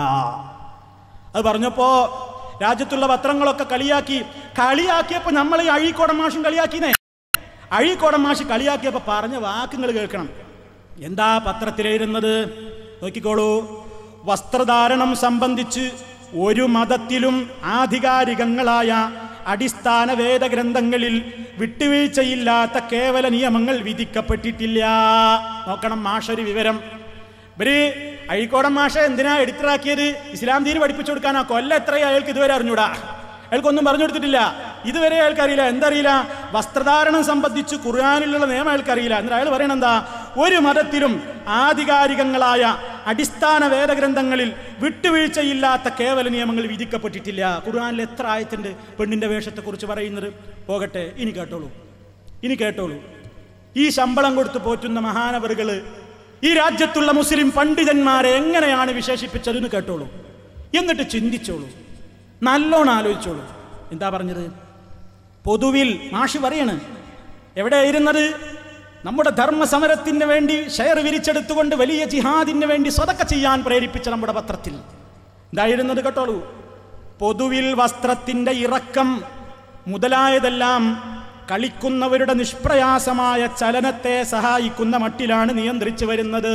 അത് പറഞ്ഞപ്പോ രാജ്യത്തുള്ള പത്രങ്ങളൊക്കെ കളിയാക്കി കളിയാക്കിയപ്പോൾ നമ്മൾ ഈ അഴീക്കോടൻ മാഷും കളിയാക്കിനേ അഴീക്കോടൻ മാഷ് കളിയാക്കിയപ്പോൾ പറഞ്ഞ വാക്കുകൾ കേൾക്കണം എന്താ പത്രത്തിലെഴുതുന്നത് നോക്കിക്കോളൂ വസ്ത്രധാരണം സംബന്ധിച്ച് ഒരു മതത്തിലും ആധികാരികങ്ങളായ അടിസ്ഥാന വേദഗ്രന്ഥങ്ങളിൽ വിട്ടുവീഴ്ചയില്ലാത്ത കേവല നിയമങ്ങൾ വിധിക്കപ്പെട്ടിട്ടില്ല നോക്കണം മാഷൊരു വിവരം ഇവര് അഴീക്കോടൻ മാഷ എന്തിനാ എഡിറ്ററാക്കിയത് ഇസ്ലാം ദീന് പഠിപ്പിച്ചു കൊടുക്കാനാ കൊല്ലം എത്രയും അയാൾക്ക് ഇതുവരെ അറിഞ്ഞൂടാ അയാൾക്കൊന്നും പറഞ്ഞു കൊടുത്തിട്ടില്ല ഇതുവരെ അയാൾക്കറിയില്ല എന്തറിയില്ല വസ്ത്രധാരണം സംബന്ധിച്ച് ഖുർആാനിലുള്ള നിയമം അയാൾക്കറിയില്ല എന്നിട്ട് അയാൾ പറയണ എന്താ ഒരു മതത്തിലും ആധികാരികങ്ങളായ അടിസ്ഥാന വേദഗ്രന്ഥങ്ങളിൽ വിട്ടുവീഴ്ചയില്ലാത്ത കേവല നിയമങ്ങൾ വിധിക്കപ്പെട്ടിട്ടില്ല ഖുർആാനിൽ എത്ര ആയത്തുണ്ട് പെണ്ണിന്റെ വേഷത്തെക്കുറിച്ച് പറയുന്നത് പോകട്ടെ ഇനി കേട്ടോളൂ ഇനി കേട്ടോളൂ ഈ ശമ്പളം കൊടുത്ത് പോറ്റുന്ന മഹാനവറുകള് ഈ രാജ്യത്തുള്ള മുസ്ലിം പണ്ഡിതന്മാരെ എങ്ങനെയാണ് വിശേഷിപ്പിച്ചതെന്ന് കേട്ടോളൂ എന്നിട്ട് ചിന്തിച്ചോളൂ നല്ലോണം ആലോചിച്ചോളൂ എന്താ പറഞ്ഞത് പൊതുവിൽ മാഷി പറയാണ് എവിടെയായിരുന്നത് നമ്മുടെ ധർമ്മസമരത്തിന് വേണ്ടി ഷെയർ വിരിച്ചെടുത്തുകൊണ്ട് വലിയ ജിഹാദിന് വേണ്ടി സ്വതക്ക ചെയ്യാൻ പ്രേരിപ്പിച്ച നമ്മുടെ പത്രത്തിൽ എന്തായിരുന്നത് കേട്ടോളൂ പൊതുവിൽ വസ്ത്രത്തിന്റെ ഇറക്കം മുതലായതെല്ലാം കളിക്കുന്നവരുടെ നിഷ്പ്രയാസമായ ചലനത്തെ സഹായിക്കുന്ന മട്ടിലാണ് നിയന്ത്രിച്ചു വരുന്നത്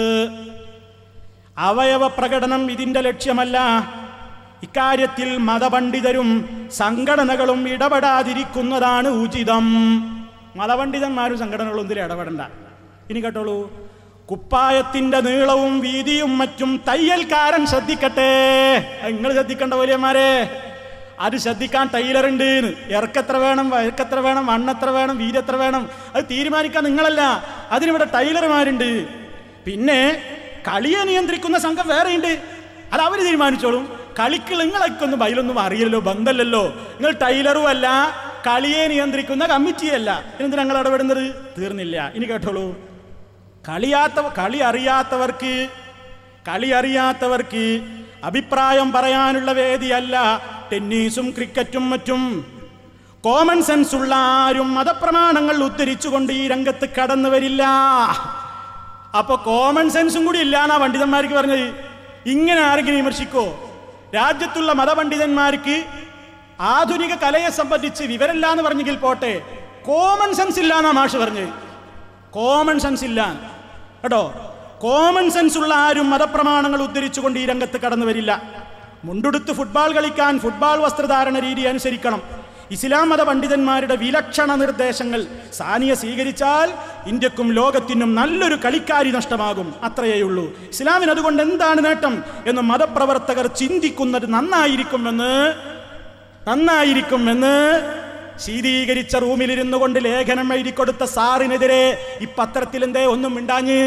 അവയവ പ്രകടനം ഇതിന്റെ ലക്ഷ്യമല്ല ഇക്കാര്യത്തിൽ മതപണ്ഡിതരും സംഘടനകളും ഇടപെടാതിരിക്കുന്നതാണ് ഉചിതം മതപണ്ഡിതന്മാരും സംഘടനകളും ഇതിൽ ഇടപെടണ്ട ഇനി കേട്ടോളൂ കുപ്പായത്തിന്റെ നീളവും വീതിയും മറ്റും തയ്യൽക്കാരൻ ശ്രദ്ധിക്കട്ടെ നിങ്ങൾ ശ്രദ്ധിക്കേണ്ട വലിയമാരെ അത് ശ്രദ്ധിക്കാൻ ടൈലറുണ്ട് ഇറക്കെത്ര വേണം വയർക്കെത്ര വേണം വണ്ണെത്ര വേണം വീതി എത്ര വേണം അത് തീരുമാനിക്കാൻ നിങ്ങളല്ല അതിനിവിടെ ടൈലർമാരുണ്ട് പിന്നെ കളിയെ നിയന്ത്രിക്കുന്ന സംഘം വേറെയുണ്ട് അത് അവർ തീരുമാനിച്ചോളും കളിക്ക് നിങ്ങളൊക്കെ ബൈലൊന്നും അറിയില്ലല്ലോ ബന്ധമല്ലല്ലോ നിങ്ങൾ ടൈലറും അല്ല കളിയെ നിയന്ത്രിക്കുന്ന കമ്മിറ്റിയല്ല എന്തിനാ ഞങ്ങൾ ഇടപെടുന്നത് തീർന്നില്ല ഇനി കേട്ടോളൂ കളിയാത്ത കളി അറിയാത്തവർക്ക് കളി അറിയാത്തവർക്ക് അഭിപ്രായം പറയാനുള്ള വേദിയല്ല ടെന്നീസും ക്രിക്കറ്റും മറ്റും കോമൺ സെൻസ് ഉള്ള ആരും മതപ്രമാണങ്ങൾ ഉദ്ധരിച്ചുകൊണ്ട് ഈ രംഗത്ത് കടന്നു വരില്ല അപ്പൊ കോമൺ സെൻസും കൂടി ഇല്ല എന്നാ പണ്ഡിതന്മാർക്ക് പറഞ്ഞത് ഇങ്ങനെ ആരെങ്കിലും വിമർശിക്കോ രാജ്യത്തുള്ള മതപണ്ഡിതന്മാർക്ക് ആധുനിക കലയെ സംബന്ധിച്ച് വിവരമില്ല എന്ന് പറഞ്ഞെങ്കിൽ പോട്ടെ കോമൺ സെൻസ് ഇല്ല എന്നാ മാഷ് പറഞ്ഞത് കോമൺ സെൻസ് ഇല്ല കേട്ടോ കോമൺ സെൻസ് ഉള്ള ആരും മതപ്രമാണങ്ങൾ ഉദ്ധരിച്ചുകൊണ്ട് ഈ രംഗത്ത് കടന്നു വരില്ല മുണ്ടുടുത്ത് ഫുട്ബോൾ കളിക്കാൻ ഫുട്ബോൾ വസ്ത്രധാരണ രീതി അനുസരിക്കണം ഇസ്ലാം മത പണ്ഡിതന്മാരുടെ വിലക്ഷണ നിർദ്ദേശങ്ങൾ സാനിയ സ്വീകരിച്ചാൽ ഇന്ത്യക്കും ലോകത്തിനും നല്ലൊരു കളിക്കാരി നഷ്ടമാകും അത്രയേ ഉള്ളൂ ഇസ്ലാമിന് അതുകൊണ്ട് എന്താണ് നേട്ടം എന്ന് മതപ്രവർത്തകർ ചിന്തിക്കുന്നത് നന്നായിരിക്കുമെന്ന് നന്നായിരിക്കുമെന്ന് ശീതീകരിച്ച റൂമിലിരുന്നു കൊണ്ട് ലേഖനം എഴുതി കൊടുത്ത സാറിനെതിരെ ഈ പത്രത്തിൽ എന്തേ ഒന്നും മിണ്ടാഞ്ഞ്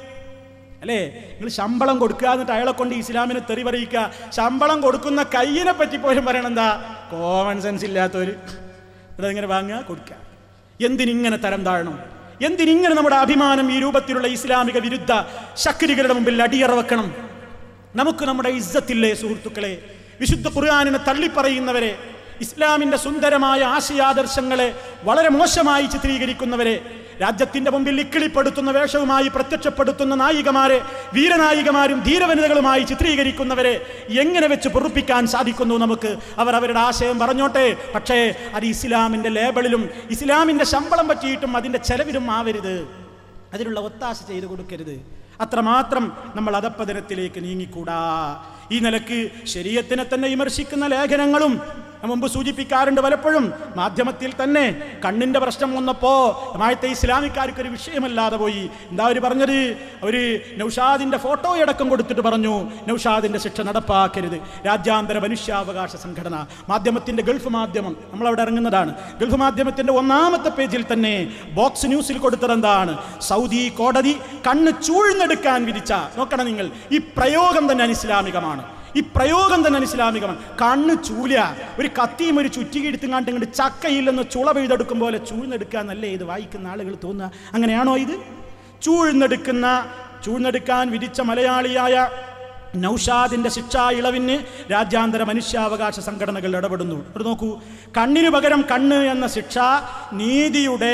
അല്ലേ നിങ്ങൾ ശമ്പളം കൊടുക്കുക എന്നിട്ട് അയാളെ കൊണ്ട് ഇസ്ലാമിനെ തെറി പറയിക്കുക ശമ്പളം കൊടുക്കുന്ന കയ്യിനെ പറ്റി പോലും പറയണം എന്താ കോമൺ സെൻസ് ഇല്ലാത്തവര് ഇവിടെ ഇങ്ങനെ വാങ്ങുക കൊടുക്കുക എന്തിനിങ്ങനെ തരം താഴണം എന്തിനിങ്ങനെ നമ്മുടെ അഭിമാനം ഈ രൂപത്തിലുള്ള ഇസ്ലാമിക വിരുദ്ധ ശക്തികളുടെ മുമ്പിൽ അടിയറ വെക്കണം നമുക്ക് നമ്മുടെ ഇസ്സത്തില്ലേ സുഹൃത്തുക്കളെ വിശുദ്ധ ഖുർആാനിനെ തള്ളിപ്പറയുന്നവരെ ഇസ്ലാമിന്റെ സുന്ദരമായ ആശയാദർശങ്ങളെ വളരെ മോശമായി ചിത്രീകരിക്കുന്നവരെ രാജ്യത്തിന്റെ മുമ്പിൽ ഇക്കിളിപ്പെടുത്തുന്ന വേഷവുമായി പ്രത്യക്ഷപ്പെടുത്തുന്ന നായികമാരെ വീരനായികമാരും ധീരവനിതകളുമായി ചിത്രീകരിക്കുന്നവരെ എങ്ങനെ വെച്ച് പൊറുപ്പിക്കാൻ സാധിക്കുന്നു നമുക്ക് അവർ അവരുടെ ആശയം പറഞ്ഞോട്ടെ പക്ഷേ അത് ഇസ്ലാമിന്റെ ലേബിളിലും ഇസ്ലാമിന്റെ ശമ്പളം പറ്റിയിട്ടും അതിന്റെ ചെലവിലും ആവരുത് അതിനുള്ള ഒത്താശ ചെയ്തു കൊടുക്കരുത് അത്രമാത്രം നമ്മൾ അധപ്പതനത്തിലേക്ക് നീങ്ങിക്കൂടാ ഈ നിലക്ക് ശരീരത്തിനെ തന്നെ വിമർശിക്കുന്ന ലേഖനങ്ങളും ഞാൻ മുമ്പ് സൂചിപ്പിക്കാറുണ്ട് പലപ്പോഴും മാധ്യമത്തിൽ തന്നെ കണ്ണിന്റെ പ്രശ്നം വന്നപ്പോ മായത്തെ ഇസ്ലാമിക്കാർക്ക് ഒരു വിഷയമല്ലാതെ പോയി എന്താ അവര് പറഞ്ഞത് അവര് നൗഷാദിന്റെ ഫോട്ടോ അടക്കം കൊടുത്തിട്ട് പറഞ്ഞു നൗഷാദിന്റെ ശിക്ഷ നടപ്പാക്കരുത് രാജ്യാന്തര മനുഷ്യാവകാശ സംഘടന മാധ്യമത്തിന്റെ ഗൾഫ് മാധ്യമം നമ്മൾ അവിടെ ഇറങ്ങുന്നതാണ് ഗൾഫ് മാധ്യമത്തിന്റെ ഒന്നാമത്തെ പേജിൽ തന്നെ ബോക്സ് ന്യൂസിൽ കൊടുത്തത് എന്താണ് സൗദി കോടതി കണ്ണ് ചൂഴ്ന്നെടുക്കാൻ വിധിച്ച നോക്കണം നിങ്ങൾ ഈ പ്രയോഗം തന്നെ അനിസ്ലാമികമാണ് ഈ പ്രയോഗം തന്നെ അനിസ്ലാമികമാണ് കണ്ണ് ചൂല ഒരു കത്തിയും ഒരു ചുറ്റിക എടുത്തുങ്ങാണ്ട് ഇങ്ങോട്ട് ചക്കയില്ലെന്ന് ചുള പെയ്തെടുക്കും പോലെ ചൂഴ്ന്നെടുക്കുക എന്നല്ലേ ഇത് വായിക്കുന്ന ആളുകൾ തോന്നുക അങ്ങനെയാണോ ഇത് ചൂഴ്ന്നെടുക്കുന്ന ചൂഴ്ന്നെടുക്കാൻ വിധിച്ച മലയാളിയായ നൗഷാദിന്റെ ശിക്ഷാ ഇളവിന് രാജ്യാന്തര മനുഷ്യാവകാശ സംഘടനകൾ ഇടപെടുന്നു ഇവിടെ നോക്കൂ കണ്ണിനു പകരം കണ്ണ് എന്ന ശിക്ഷ നീതിയുടെ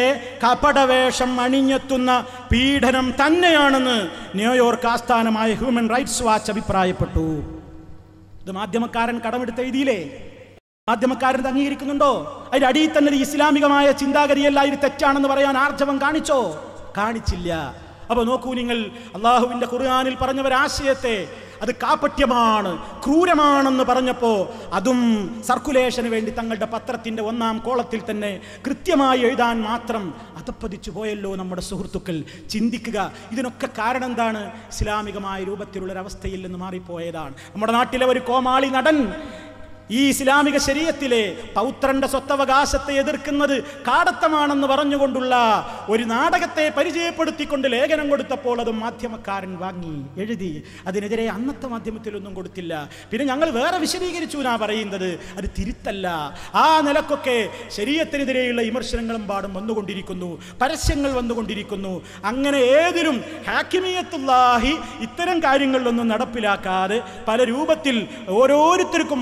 കപടവേഷം അണിഞ്ഞെത്തുന്ന പീഡനം തന്നെയാണെന്ന് ന്യൂയോർക്ക് ആസ്ഥാനമായ ഹ്യൂമൻ റൈറ്റ്സ് വാച്ച് അഭിപ്രായപ്പെട്ടു ഇത് മാധ്യമക്കാരൻ കടമെടുത്ത് എഴുതിയില്ലേ മാധ്യമക്കാരൻ ഇത് അംഗീകരിക്കുന്നുണ്ടോ അതിന്റെ അടിയിൽ തന്നെ ഇത് ഇസ്ലാമികമായ ചിന്താഗതിയല്ല ഇത് തെറ്റാണെന്ന് പറയാൻ ആർജവം കാണിച്ചോ കാണിച്ചില്ല അപ്പൊ നോക്കൂ നിങ്ങൾ അള്ളാഹുവിന്റെ ഖുർആാനിൽ പറഞ്ഞവരാശയത്തെ അത് കാപ്പട്യമാണ് ക്രൂരമാണെന്ന് പറഞ്ഞപ്പോ അതും സർക്കുലേഷന് വേണ്ടി തങ്ങളുടെ പത്രത്തിന്റെ ഒന്നാം കോളത്തിൽ തന്നെ കൃത്യമായി എഴുതാൻ മാത്രം അതപ്പതിച്ചു പോയല്ലോ നമ്മുടെ സുഹൃത്തുക്കൾ ചിന്തിക്കുക ഇതിനൊക്കെ കാരണം എന്താണ് ഇസ്ലാമികമായ രൂപത്തിലുള്ളൊരവസ്ഥയിൽ നിന്ന് മാറിപ്പോയതാണ് നമ്മുടെ നാട്ടിലെ ഒരു കോമാളി നടൻ ഈ ഇസ്ലാമിക ശരീരത്തിലെ പൗത്രന്റെ സ്വത്തവകാശത്തെ എതിർക്കുന്നത് കാടത്തമാണെന്ന് പറഞ്ഞുകൊണ്ടുള്ള ഒരു നാടകത്തെ പരിചയപ്പെടുത്തിക്കൊണ്ട് ലേഖനം കൊടുത്തപ്പോൾ അത് മാധ്യമക്കാരൻ വാങ്ങി എഴുതി അതിനെതിരെ അന്നത്തെ മാധ്യമത്തിലൊന്നും കൊടുത്തില്ല പിന്നെ ഞങ്ങൾ വേറെ വിശദീകരിച്ചു എന്നാ പറയുന്നത് അത് തിരുത്തല്ല ആ നിലക്കൊക്കെ ശരീരത്തിനെതിരെയുള്ള വിമർശനങ്ങളും പാടും വന്നുകൊണ്ടിരിക്കുന്നു പരസ്യങ്ങൾ വന്നുകൊണ്ടിരിക്കുന്നു അങ്ങനെ ഏതിലും ഹാക്കിമിയത്തുല്ലാഹി ഇത്തരം കാര്യങ്ങളിലൊന്നും നടപ്പിലാക്കാതെ പല രൂപത്തിൽ ഓരോരുത്തർക്കും അവരവർക്ക്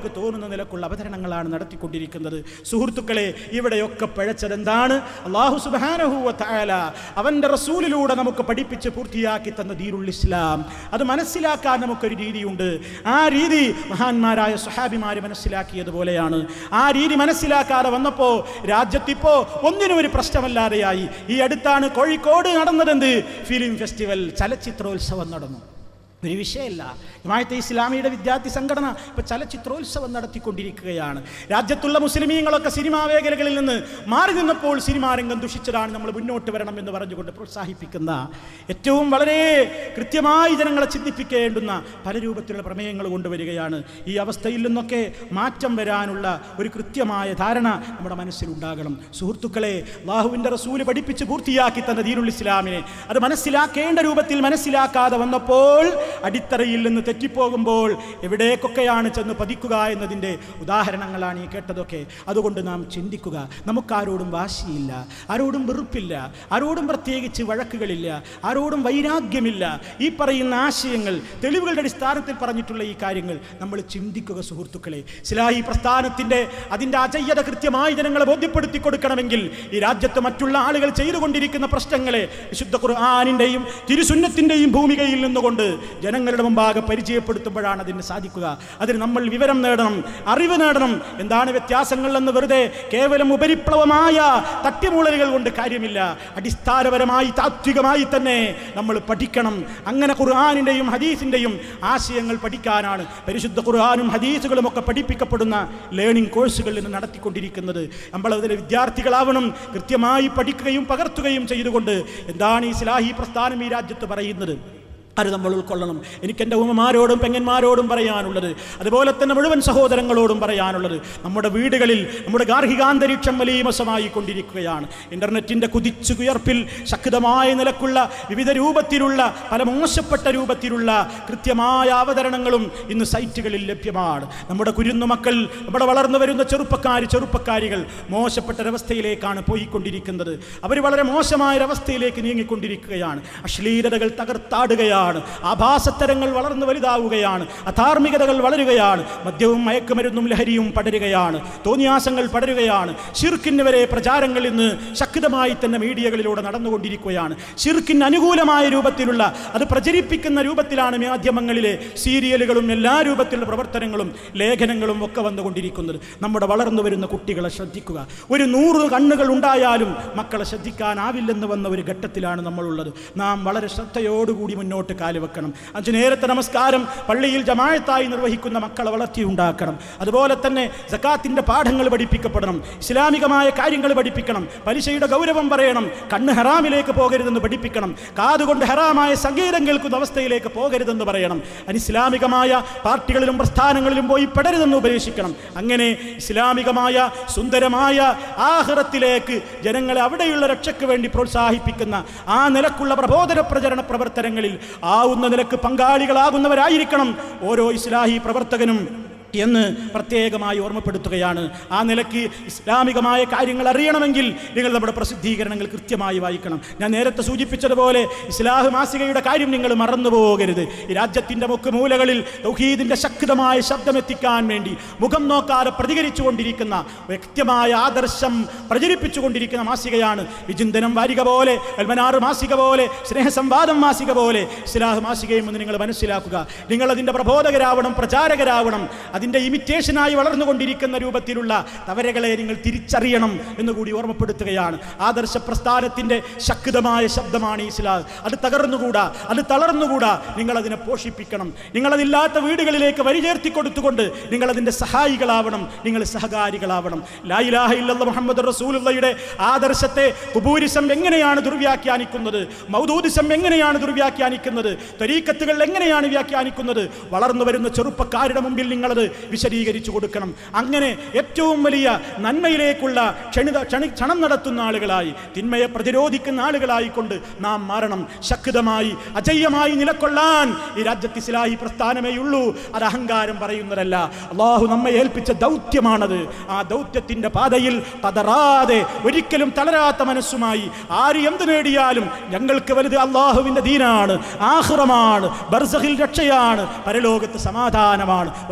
നമുക്ക് തോന്നുന്ന നിലക്കുള്ള അവതരണങ്ങളാണ് നടത്തിക്കൊണ്ടിരിക്കുന്നത് സുഹൃത്തുക്കളെ ഇവിടെയൊക്കെ പഴച്ചതെന്താണ് അള്ളാഹു സുബാനഹുവ തായാല അവൻ്റെ റസൂലിലൂടെ നമുക്ക് പഠിപ്പിച്ച് പൂർത്തിയാക്കി തന്ന ദീനുൽ ഇസ്ലാം അത് മനസ്സിലാക്കാൻ നമുക്കൊരു രീതിയുണ്ട് ആ രീതി മഹാന്മാരായ സുഹാബിമാര് മനസ്സിലാക്കിയതുപോലെയാണ് ആ രീതി മനസ്സിലാക്കാതെ വന്നപ്പോൾ രാജ്യത്തിപ്പോ ഒന്നിനും ഒരു പ്രശ്നമല്ലാതെയായി ഈ അടുത്താണ് കോഴിക്കോട് നടന്നതെന്ത് ഫിലിം ഫെസ്റ്റിവൽ ചലച്ചിത്രോത്സവം നടന്നു ഒരു വിഷയമല്ല ജമാഅത്തെ ഇസ്ലാമിയുടെ വിദ്യാർത്ഥി സംഘടന ഇപ്പോൾ ചലച്ചിത്രോത്സവം നടത്തിക്കൊണ്ടിരിക്കുകയാണ് രാജ്യത്തുള്ള മുസ്ലിമീങ്ങളൊക്കെ സിനിമാ മേഖലകളിൽ നിന്ന് മാറി നിന്നപ്പോൾ സിനിമാ രംഗം ദുഷിച്ചതാണ് നമ്മൾ മുന്നോട്ട് വരണം എന്ന് പറഞ്ഞുകൊണ്ട് പ്രോത്സാഹിപ്പിക്കുന്ന ഏറ്റവും വളരെ കൃത്യമായി ജനങ്ങളെ ചിന്തിപ്പിക്കേണ്ടുന്ന പല രൂപത്തിലുള്ള പ്രമേയങ്ങൾ കൊണ്ടുവരികയാണ് ഈ അവസ്ഥയിൽ നിന്നൊക്കെ മാറ്റം വരാനുള്ള ഒരു കൃത്യമായ ധാരണ നമ്മുടെ മനസ്സിലുണ്ടാകണം സുഹൃത്തുക്കളെ അള്ളാഹുവിൻ്റെ റസൂല് പഠിപ്പിച്ച് പൂർത്തിയാക്കി തന്ന ദീനുൽ ഇസ്ലാമിനെ അത് മനസ്സിലാക്കേണ്ട രൂപത്തിൽ മനസ്സിലാക്കാതെ വന്നപ്പോൾ അടിത്തറയിൽ നിന്ന് തെറ്റിപ്പോകുമ്പോൾ എവിടേക്കൊക്കെയാണ് ചെന്ന് പതിക്കുക എന്നതിൻ്റെ ഉദാഹരണങ്ങളാണ് ഈ കേട്ടതൊക്കെ അതുകൊണ്ട് നാം ചിന്തിക്കുക നമുക്കാരോടും വാശിയില്ല ആരോടും വെറുപ്പില്ല ആരോടും പ്രത്യേകിച്ച് വഴക്കുകളില്ല ആരോടും വൈരാഗ്യമില്ല ഈ പറയുന്ന ആശയങ്ങൾ തെളിവുകളുടെ അടിസ്ഥാനത്തിൽ പറഞ്ഞിട്ടുള്ള ഈ കാര്യങ്ങൾ നമ്മൾ ചിന്തിക്കുക സുഹൃത്തുക്കളെ സിലാഹി പ്രസ്ഥാനത്തിൻ്റെ അതിൻ്റെ അജയ്യത കൃത്യമായി ജനങ്ങളെ ബോധ്യപ്പെടുത്തി കൊടുക്കണമെങ്കിൽ ഈ രാജ്യത്ത് മറ്റുള്ള ആളുകൾ ചെയ്തുകൊണ്ടിരിക്കുന്ന പ്രശ്നങ്ങളെ വിശുദ്ധ ഖുർആാനിൻ്റെയും തിരുസുന്നത്തിൻ്റെയും ഭൂമികയിൽ നിന്നുകൊണ്ട് ജനങ്ങളുടെ മുമ്പാകെ പരിചയപ്പെടുത്തുമ്പോഴാണ് അതിന് സാധിക്കുക അതിന് നമ്മൾ വിവരം നേടണം അറിവ് നേടണം എന്താണ് വ്യത്യാസങ്ങൾ എന്ന് വെറുതെ കേവലം ഉപരിപ്ലവമായ തട്ടിമൂളലുകൾ കൊണ്ട് കാര്യമില്ല അടിസ്ഥാനപരമായി താത്വികമായി തന്നെ നമ്മൾ പഠിക്കണം അങ്ങനെ ഖുർആാനിൻ്റെയും ഹദീസിൻ്റെയും ആശയങ്ങൾ പഠിക്കാനാണ് പരിശുദ്ധ ഖുർആാനും ഹദീസുകളും ഒക്കെ പഠിപ്പിക്കപ്പെടുന്ന ലേണിംഗ് കോഴ്സുകൾ ഇന്ന് നടത്തിക്കൊണ്ടിരിക്കുന്നത് നമ്മൾ അതിലെ വിദ്യാർത്ഥികളാവണം കൃത്യമായി പഠിക്കുകയും പകർത്തുകയും ചെയ്തുകൊണ്ട് എന്താണ് ഈ ഇസ്ലാഹി പ്രസ്ഥാനം ഈ രാജ്യത്ത് പറയുന്നത് അത് നമ്മൾ ഉൾക്കൊള്ളണം എനിക്ക് എൻ്റെ ഉമ്മമാരോടും പെങ്ങന്മാരോടും പറയാനുള്ളത് അതുപോലെ തന്നെ മുഴുവൻ സഹോദരങ്ങളോടും പറയാനുള്ളത് നമ്മുടെ വീടുകളിൽ നമ്മുടെ ഗാർഹികാന്തരീക്ഷം മലീമസമായി കൊണ്ടിരിക്കുകയാണ് ഇൻ്റർനെറ്റിൻ്റെ കുതിച്ചുയർപ്പിൽ ശക്തമായ നിലക്കുള്ള വിവിധ രൂപത്തിലുള്ള പല മോശപ്പെട്ട രൂപത്തിലുള്ള കൃത്യമായ അവതരണങ്ങളും ഇന്ന് സൈറ്റുകളിൽ ലഭ്യമാണ് നമ്മുടെ കുരുന്നു മക്കൾ നമ്മുടെ വളർന്നു വരുന്ന ചെറുപ്പക്കാർ ചെറുപ്പക്കാരികൾ മോശപ്പെട്ട ഒരവസ്ഥയിലേക്കാണ് പോയിക്കൊണ്ടിരിക്കുന്നത് അവർ വളരെ മോശമായ ഒരവസ്ഥയിലേക്ക് നീങ്ങിക്കൊണ്ടിരിക്കുകയാണ് അശ്ലീലതകൾ തകർത്താടുകയാണ് ആഭാസത്തരങ്ങൾ വളർന്നു വലുതാവുകയാണ് അധാർമികതകൾ വളരുകയാണ് മദ്യവും മയക്കുമരുന്നും ലഹരിയും പടരുകയാണ് തോന്നിയാസങ്ങൾ പടരുകയാണ് ഷിർക്കിന് വരെ പ്രചാരങ്ങൾ ഇന്ന് ശക്തമായി തന്നെ മീഡിയകളിലൂടെ നടന്നുകൊണ്ടിരിക്കുകയാണ് ഷിർക്കിന് അനുകൂലമായ രൂപത്തിലുള്ള അത് പ്രചരിപ്പിക്കുന്ന രൂപത്തിലാണ് മാധ്യമങ്ങളിലെ സീരിയലുകളും എല്ലാ രൂപത്തിലുള്ള പ്രവർത്തനങ്ങളും ലേഖനങ്ങളും ഒക്കെ വന്നുകൊണ്ടിരിക്കുന്നത് നമ്മുടെ വളർന്നു വരുന്ന കുട്ടികളെ ശ്രദ്ധിക്കുക ഒരു നൂറ് കണ്ണുകൾ ഉണ്ടായാലും മക്കളെ ശ്രദ്ധിക്കാനാവില്ലെന്ന് വന്ന ഒരു ഘട്ടത്തിലാണ് നമ്മളുള്ളത് നാം വളരെ ശ്രദ്ധയോടുകൂടി മുന്നോട്ട് കാലുവെക്കണം അഞ്ചു നേരത്തെ നമസ്കാരം പള്ളിയിൽ ജമാഴത്തായി നിർവഹിക്കുന്ന മക്കളെ വളർത്തിയുണ്ടാക്കണം അതുപോലെ തന്നെ സക്കാത്തിന്റെ പാഠങ്ങൾ പഠിപ്പിക്കപ്പെടണം ഇസ്ലാമികമായ കാര്യങ്ങൾ പഠിപ്പിക്കണം പലിശയുടെ ഗൗരവം പറയണം കണ്ണ് ഹറാമിലേക്ക് പോകരുതെന്ന് പഠിപ്പിക്കണം കാതുകൊണ്ട് ഹറാമായ സംഗീതം കേൾക്കുന്ന അവസ്ഥയിലേക്ക് പോകരുതെന്ന് പറയണം അനിസ്ലാമികമായ പാർട്ടികളിലും പ്രസ്ഥാനങ്ങളിലും പോയി പെടരുതെന്ന് ഉപദേശിക്കണം അങ്ങനെ ഇസ്ലാമികമായ സുന്ദരമായ ആഹ്റത്തിലേക്ക് ജനങ്ങളെ അവിടെയുള്ള രക്ഷയ്ക്ക് വേണ്ടി പ്രോത്സാഹിപ്പിക്കുന്ന ആ നിലക്കുള്ള പ്രബോധന പ്രചരണ പ്രവർത്തനങ്ങളിൽ ആവുന്ന നിലക്ക് പങ്കാളികളാകുന്നവരായിരിക്കണം ഓരോ ഇസ്ലാഹി പ്രവർത്തകനും എന്ന് പ്രത്യേകമായി ഓർമ്മപ്പെടുത്തുകയാണ് ആ നിലയ്ക്ക് ഇസ്ലാമികമായ കാര്യങ്ങൾ അറിയണമെങ്കിൽ നിങ്ങൾ നമ്മുടെ പ്രസിദ്ധീകരണങ്ങൾ കൃത്യമായി വായിക്കണം ഞാൻ നേരത്തെ സൂചിപ്പിച്ചതുപോലെ ഇസ്ലാഹ് മാസികയുടെ കാര്യം നിങ്ങൾ മറന്നു പോകരുത് ഈ രാജ്യത്തിൻ്റെ മുക്ക് മൂലകളിൽ തൗഹീദിൻ്റെ ശക്തമായ ശബ്ദം എത്തിക്കാൻ വേണ്ടി മുഖം നോക്കാതെ പ്രതികരിച്ചു കൊണ്ടിരിക്കുന്ന വ്യക്തമായ ആദർശം പ്രചരിപ്പിച്ചുകൊണ്ടിരിക്കുന്ന മാസികയാണ് വിചിന്തനം വാരിക പോലെ അൽമനാറ് മാസിക പോലെ സ്നേഹസംവാദം മാസിക പോലെ ഇസ്ലാഹ് മാസികയും എന്ന് നിങ്ങൾ മനസ്സിലാക്കുക നിങ്ങൾ അതിൻ്റെ പ്രബോധകരാവണം പ്രചാരകരാവണം അതിൻ്റെ ഇമിറ്റേഷനായി വളർന്നുകൊണ്ടിരിക്കുന്ന രൂപത്തിലുള്ള തവരകളെ നിങ്ങൾ തിരിച്ചറിയണം എന്ന് കൂടി ഓർമ്മപ്പെടുത്തുകയാണ് ആദർശ പ്രസ്ഥാനത്തിൻ്റെ ശക്തമായ ശബ്ദമാണ് ഇസ്ലാം അത് തകർന്നുകൂടാ അത് തളർന്നുകൂടാ നിങ്ങൾ അതിനെ പോഷിപ്പിക്കണം നിങ്ങളതില്ലാത്ത വീടുകളിലേക്ക് വരിചേർത്തി കൊടുത്തുകൊണ്ട് നിങ്ങൾ അതിൻ്റെ സഹായികളാവണം നിങ്ങൾ സഹകാരികളാവണം ലായിലാഹ ഇല്ലല്ല മുഹമ്മദ് റസൂലുള്ളയുടെ ആദർശത്തെ കുബൂരിസം എങ്ങനെയാണ് ദുർവ്യാഖ്യാനിക്കുന്നത് മൗദൂദിസം എങ്ങനെയാണ് ദുർവ്യാഖ്യാനിക്കുന്നത് തരീക്കത്തുകൾ എങ്ങനെയാണ് വ്യാഖ്യാനിക്കുന്നത് വളർന്നു വരുന്ന ചെറുപ്പക്കാരുടെ മുമ്പിൽ നിങ്ങളത് വിശദീകരിച്ചു കൊടുക്കണം അങ്ങനെ ഏറ്റവും വലിയ നന്മയിലേക്കുള്ള ക്ഷണിത ക്ഷണി ക്ഷണം നടത്തുന്ന ആളുകളായി തിന്മയെ പ്രതിരോധിക്കുന്ന ആളുകളായി കൊണ്ട് നാം മാറണം ശക്തമായി അജയ്യമായി നിലക്കൊള്ളാൻ ഈ രാജ്യത്ത് ഇസ്ലാഹി പ്രസ്ഥാനമേ ഉള്ളൂ അത് അഹങ്കാരം പറയുന്നതല്ല അള്ളാഹു നമ്മെ ഏൽപ്പിച്ച ദൗത്യമാണത് ആ ദൗത്യത്തിന്റെ പാതയിൽ പതറാതെ ഒരിക്കലും തളരാത്ത മനസ്സുമായി ആര് എന്ത് നേടിയാലും ഞങ്ങൾക്ക് വലുത് അള്ളാഹുവിന്റെ ദീനാണ് ആഹ്റമാണ് ബർസഹിൽ രക്ഷയാണ് പരലോകത്ത് സമാധാനമാണ് അള്ളാഹു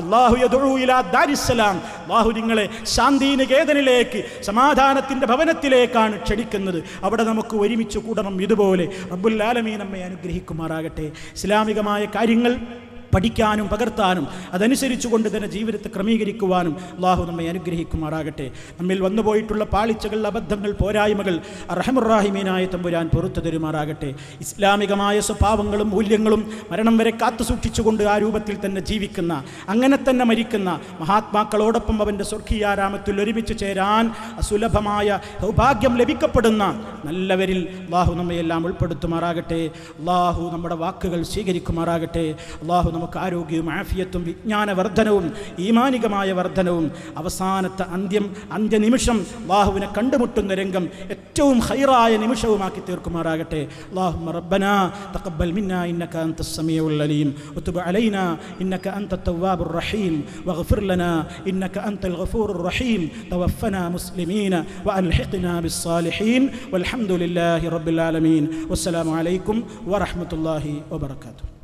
യദ്ഉ ഇലാ ദാരിസ്സലാം അല്ലാഹു നിങ്ങളെ ശാന്തി നികേതനിലേക്ക് സമാധാനത്തിന്റെ ഭവനത്തിലേക്കാണ് ക്ഷണിക്കുന്നത് അവിടെ നമുക്ക് ഒരുമിച്ച് കൂടണം ഇതുപോലെ റബ്ബുൽ ആലമീൻ നമ്മെ അനുഗ്രഹിക്കുമാറാകട്ടെ ഇസ്ലാമികമായ കാര്യങ്ങൾ പഠിക്കാനും പകർത്താനും അതനുസരിച്ചുകൊണ്ട് തന്നെ ജീവിതത്തെ ക്രമീകരിക്കുവാനും അള്ളാഹു നമ്മെ അനുഗ്രഹിക്കുമാറാകട്ടെ നമ്മിൽ വന്നുപോയിട്ടുള്ള പാളിച്ചകൾ അബദ്ധങ്ങൾ പോരായ്മകൾ അറഹമുറാഹിമീനായ തമ്പുരാൻ പുറത്തു തരുമാറാകട്ടെ ഇസ്ലാമികമായ സ്വഭാവങ്ങളും മൂല്യങ്ങളും മരണം വരെ കാത്തു സൂക്ഷിച്ചുകൊണ്ട് ആ രൂപത്തിൽ തന്നെ ജീവിക്കുന്ന അങ്ങനെ തന്നെ മരിക്കുന്ന മഹാത്മാക്കളോടൊപ്പം അവൻ്റെ സ്വർഗീയാരാമത്തിൽ ഒരുമിച്ച് ചേരാൻ അസുലഭമായ സൗഭാഗ്യം ലഭിക്കപ്പെടുന്ന നല്ലവരിൽ അള്ളാഹു നമ്മയെല്ലാം ഉൾപ്പെടുത്തുമാറാകട്ടെ അള്ളാഹു നമ്മുടെ വാക്കുകൾ സ്വീകരിക്കുമാറാകട്ടെ അള്ളാഹു നമുക്ക് ആരോഗ്യവും ആഫിയത്തും വിജ്ഞാനവർദ്ധനവും ഈമാനികമായ വർധനവും അവസാനത്തെ അന്ത്യം അന്ത്യനിമിഷം അള്ളാഹുവിനെ കണ്ടുമുട്ടുന്ന രംഗം ഏറ്റവും ഹൈറായ നിമിഷവുമാക്കി തീർക്കുമാറാകട്ടെ അള്ളാഹു റബ്ബന തഖബ്ബൽ മിന്ന ഇന്നക അൻത السميع العليم وتب علينا إنك أنت التواب الرحيم واغفر لنا إنك أنت الغفور الرحيم توفنا مسلمين وألحقنا بالصالحين والحمد لله رب العالمين والسلام عليكم ورحمة الله وبركاته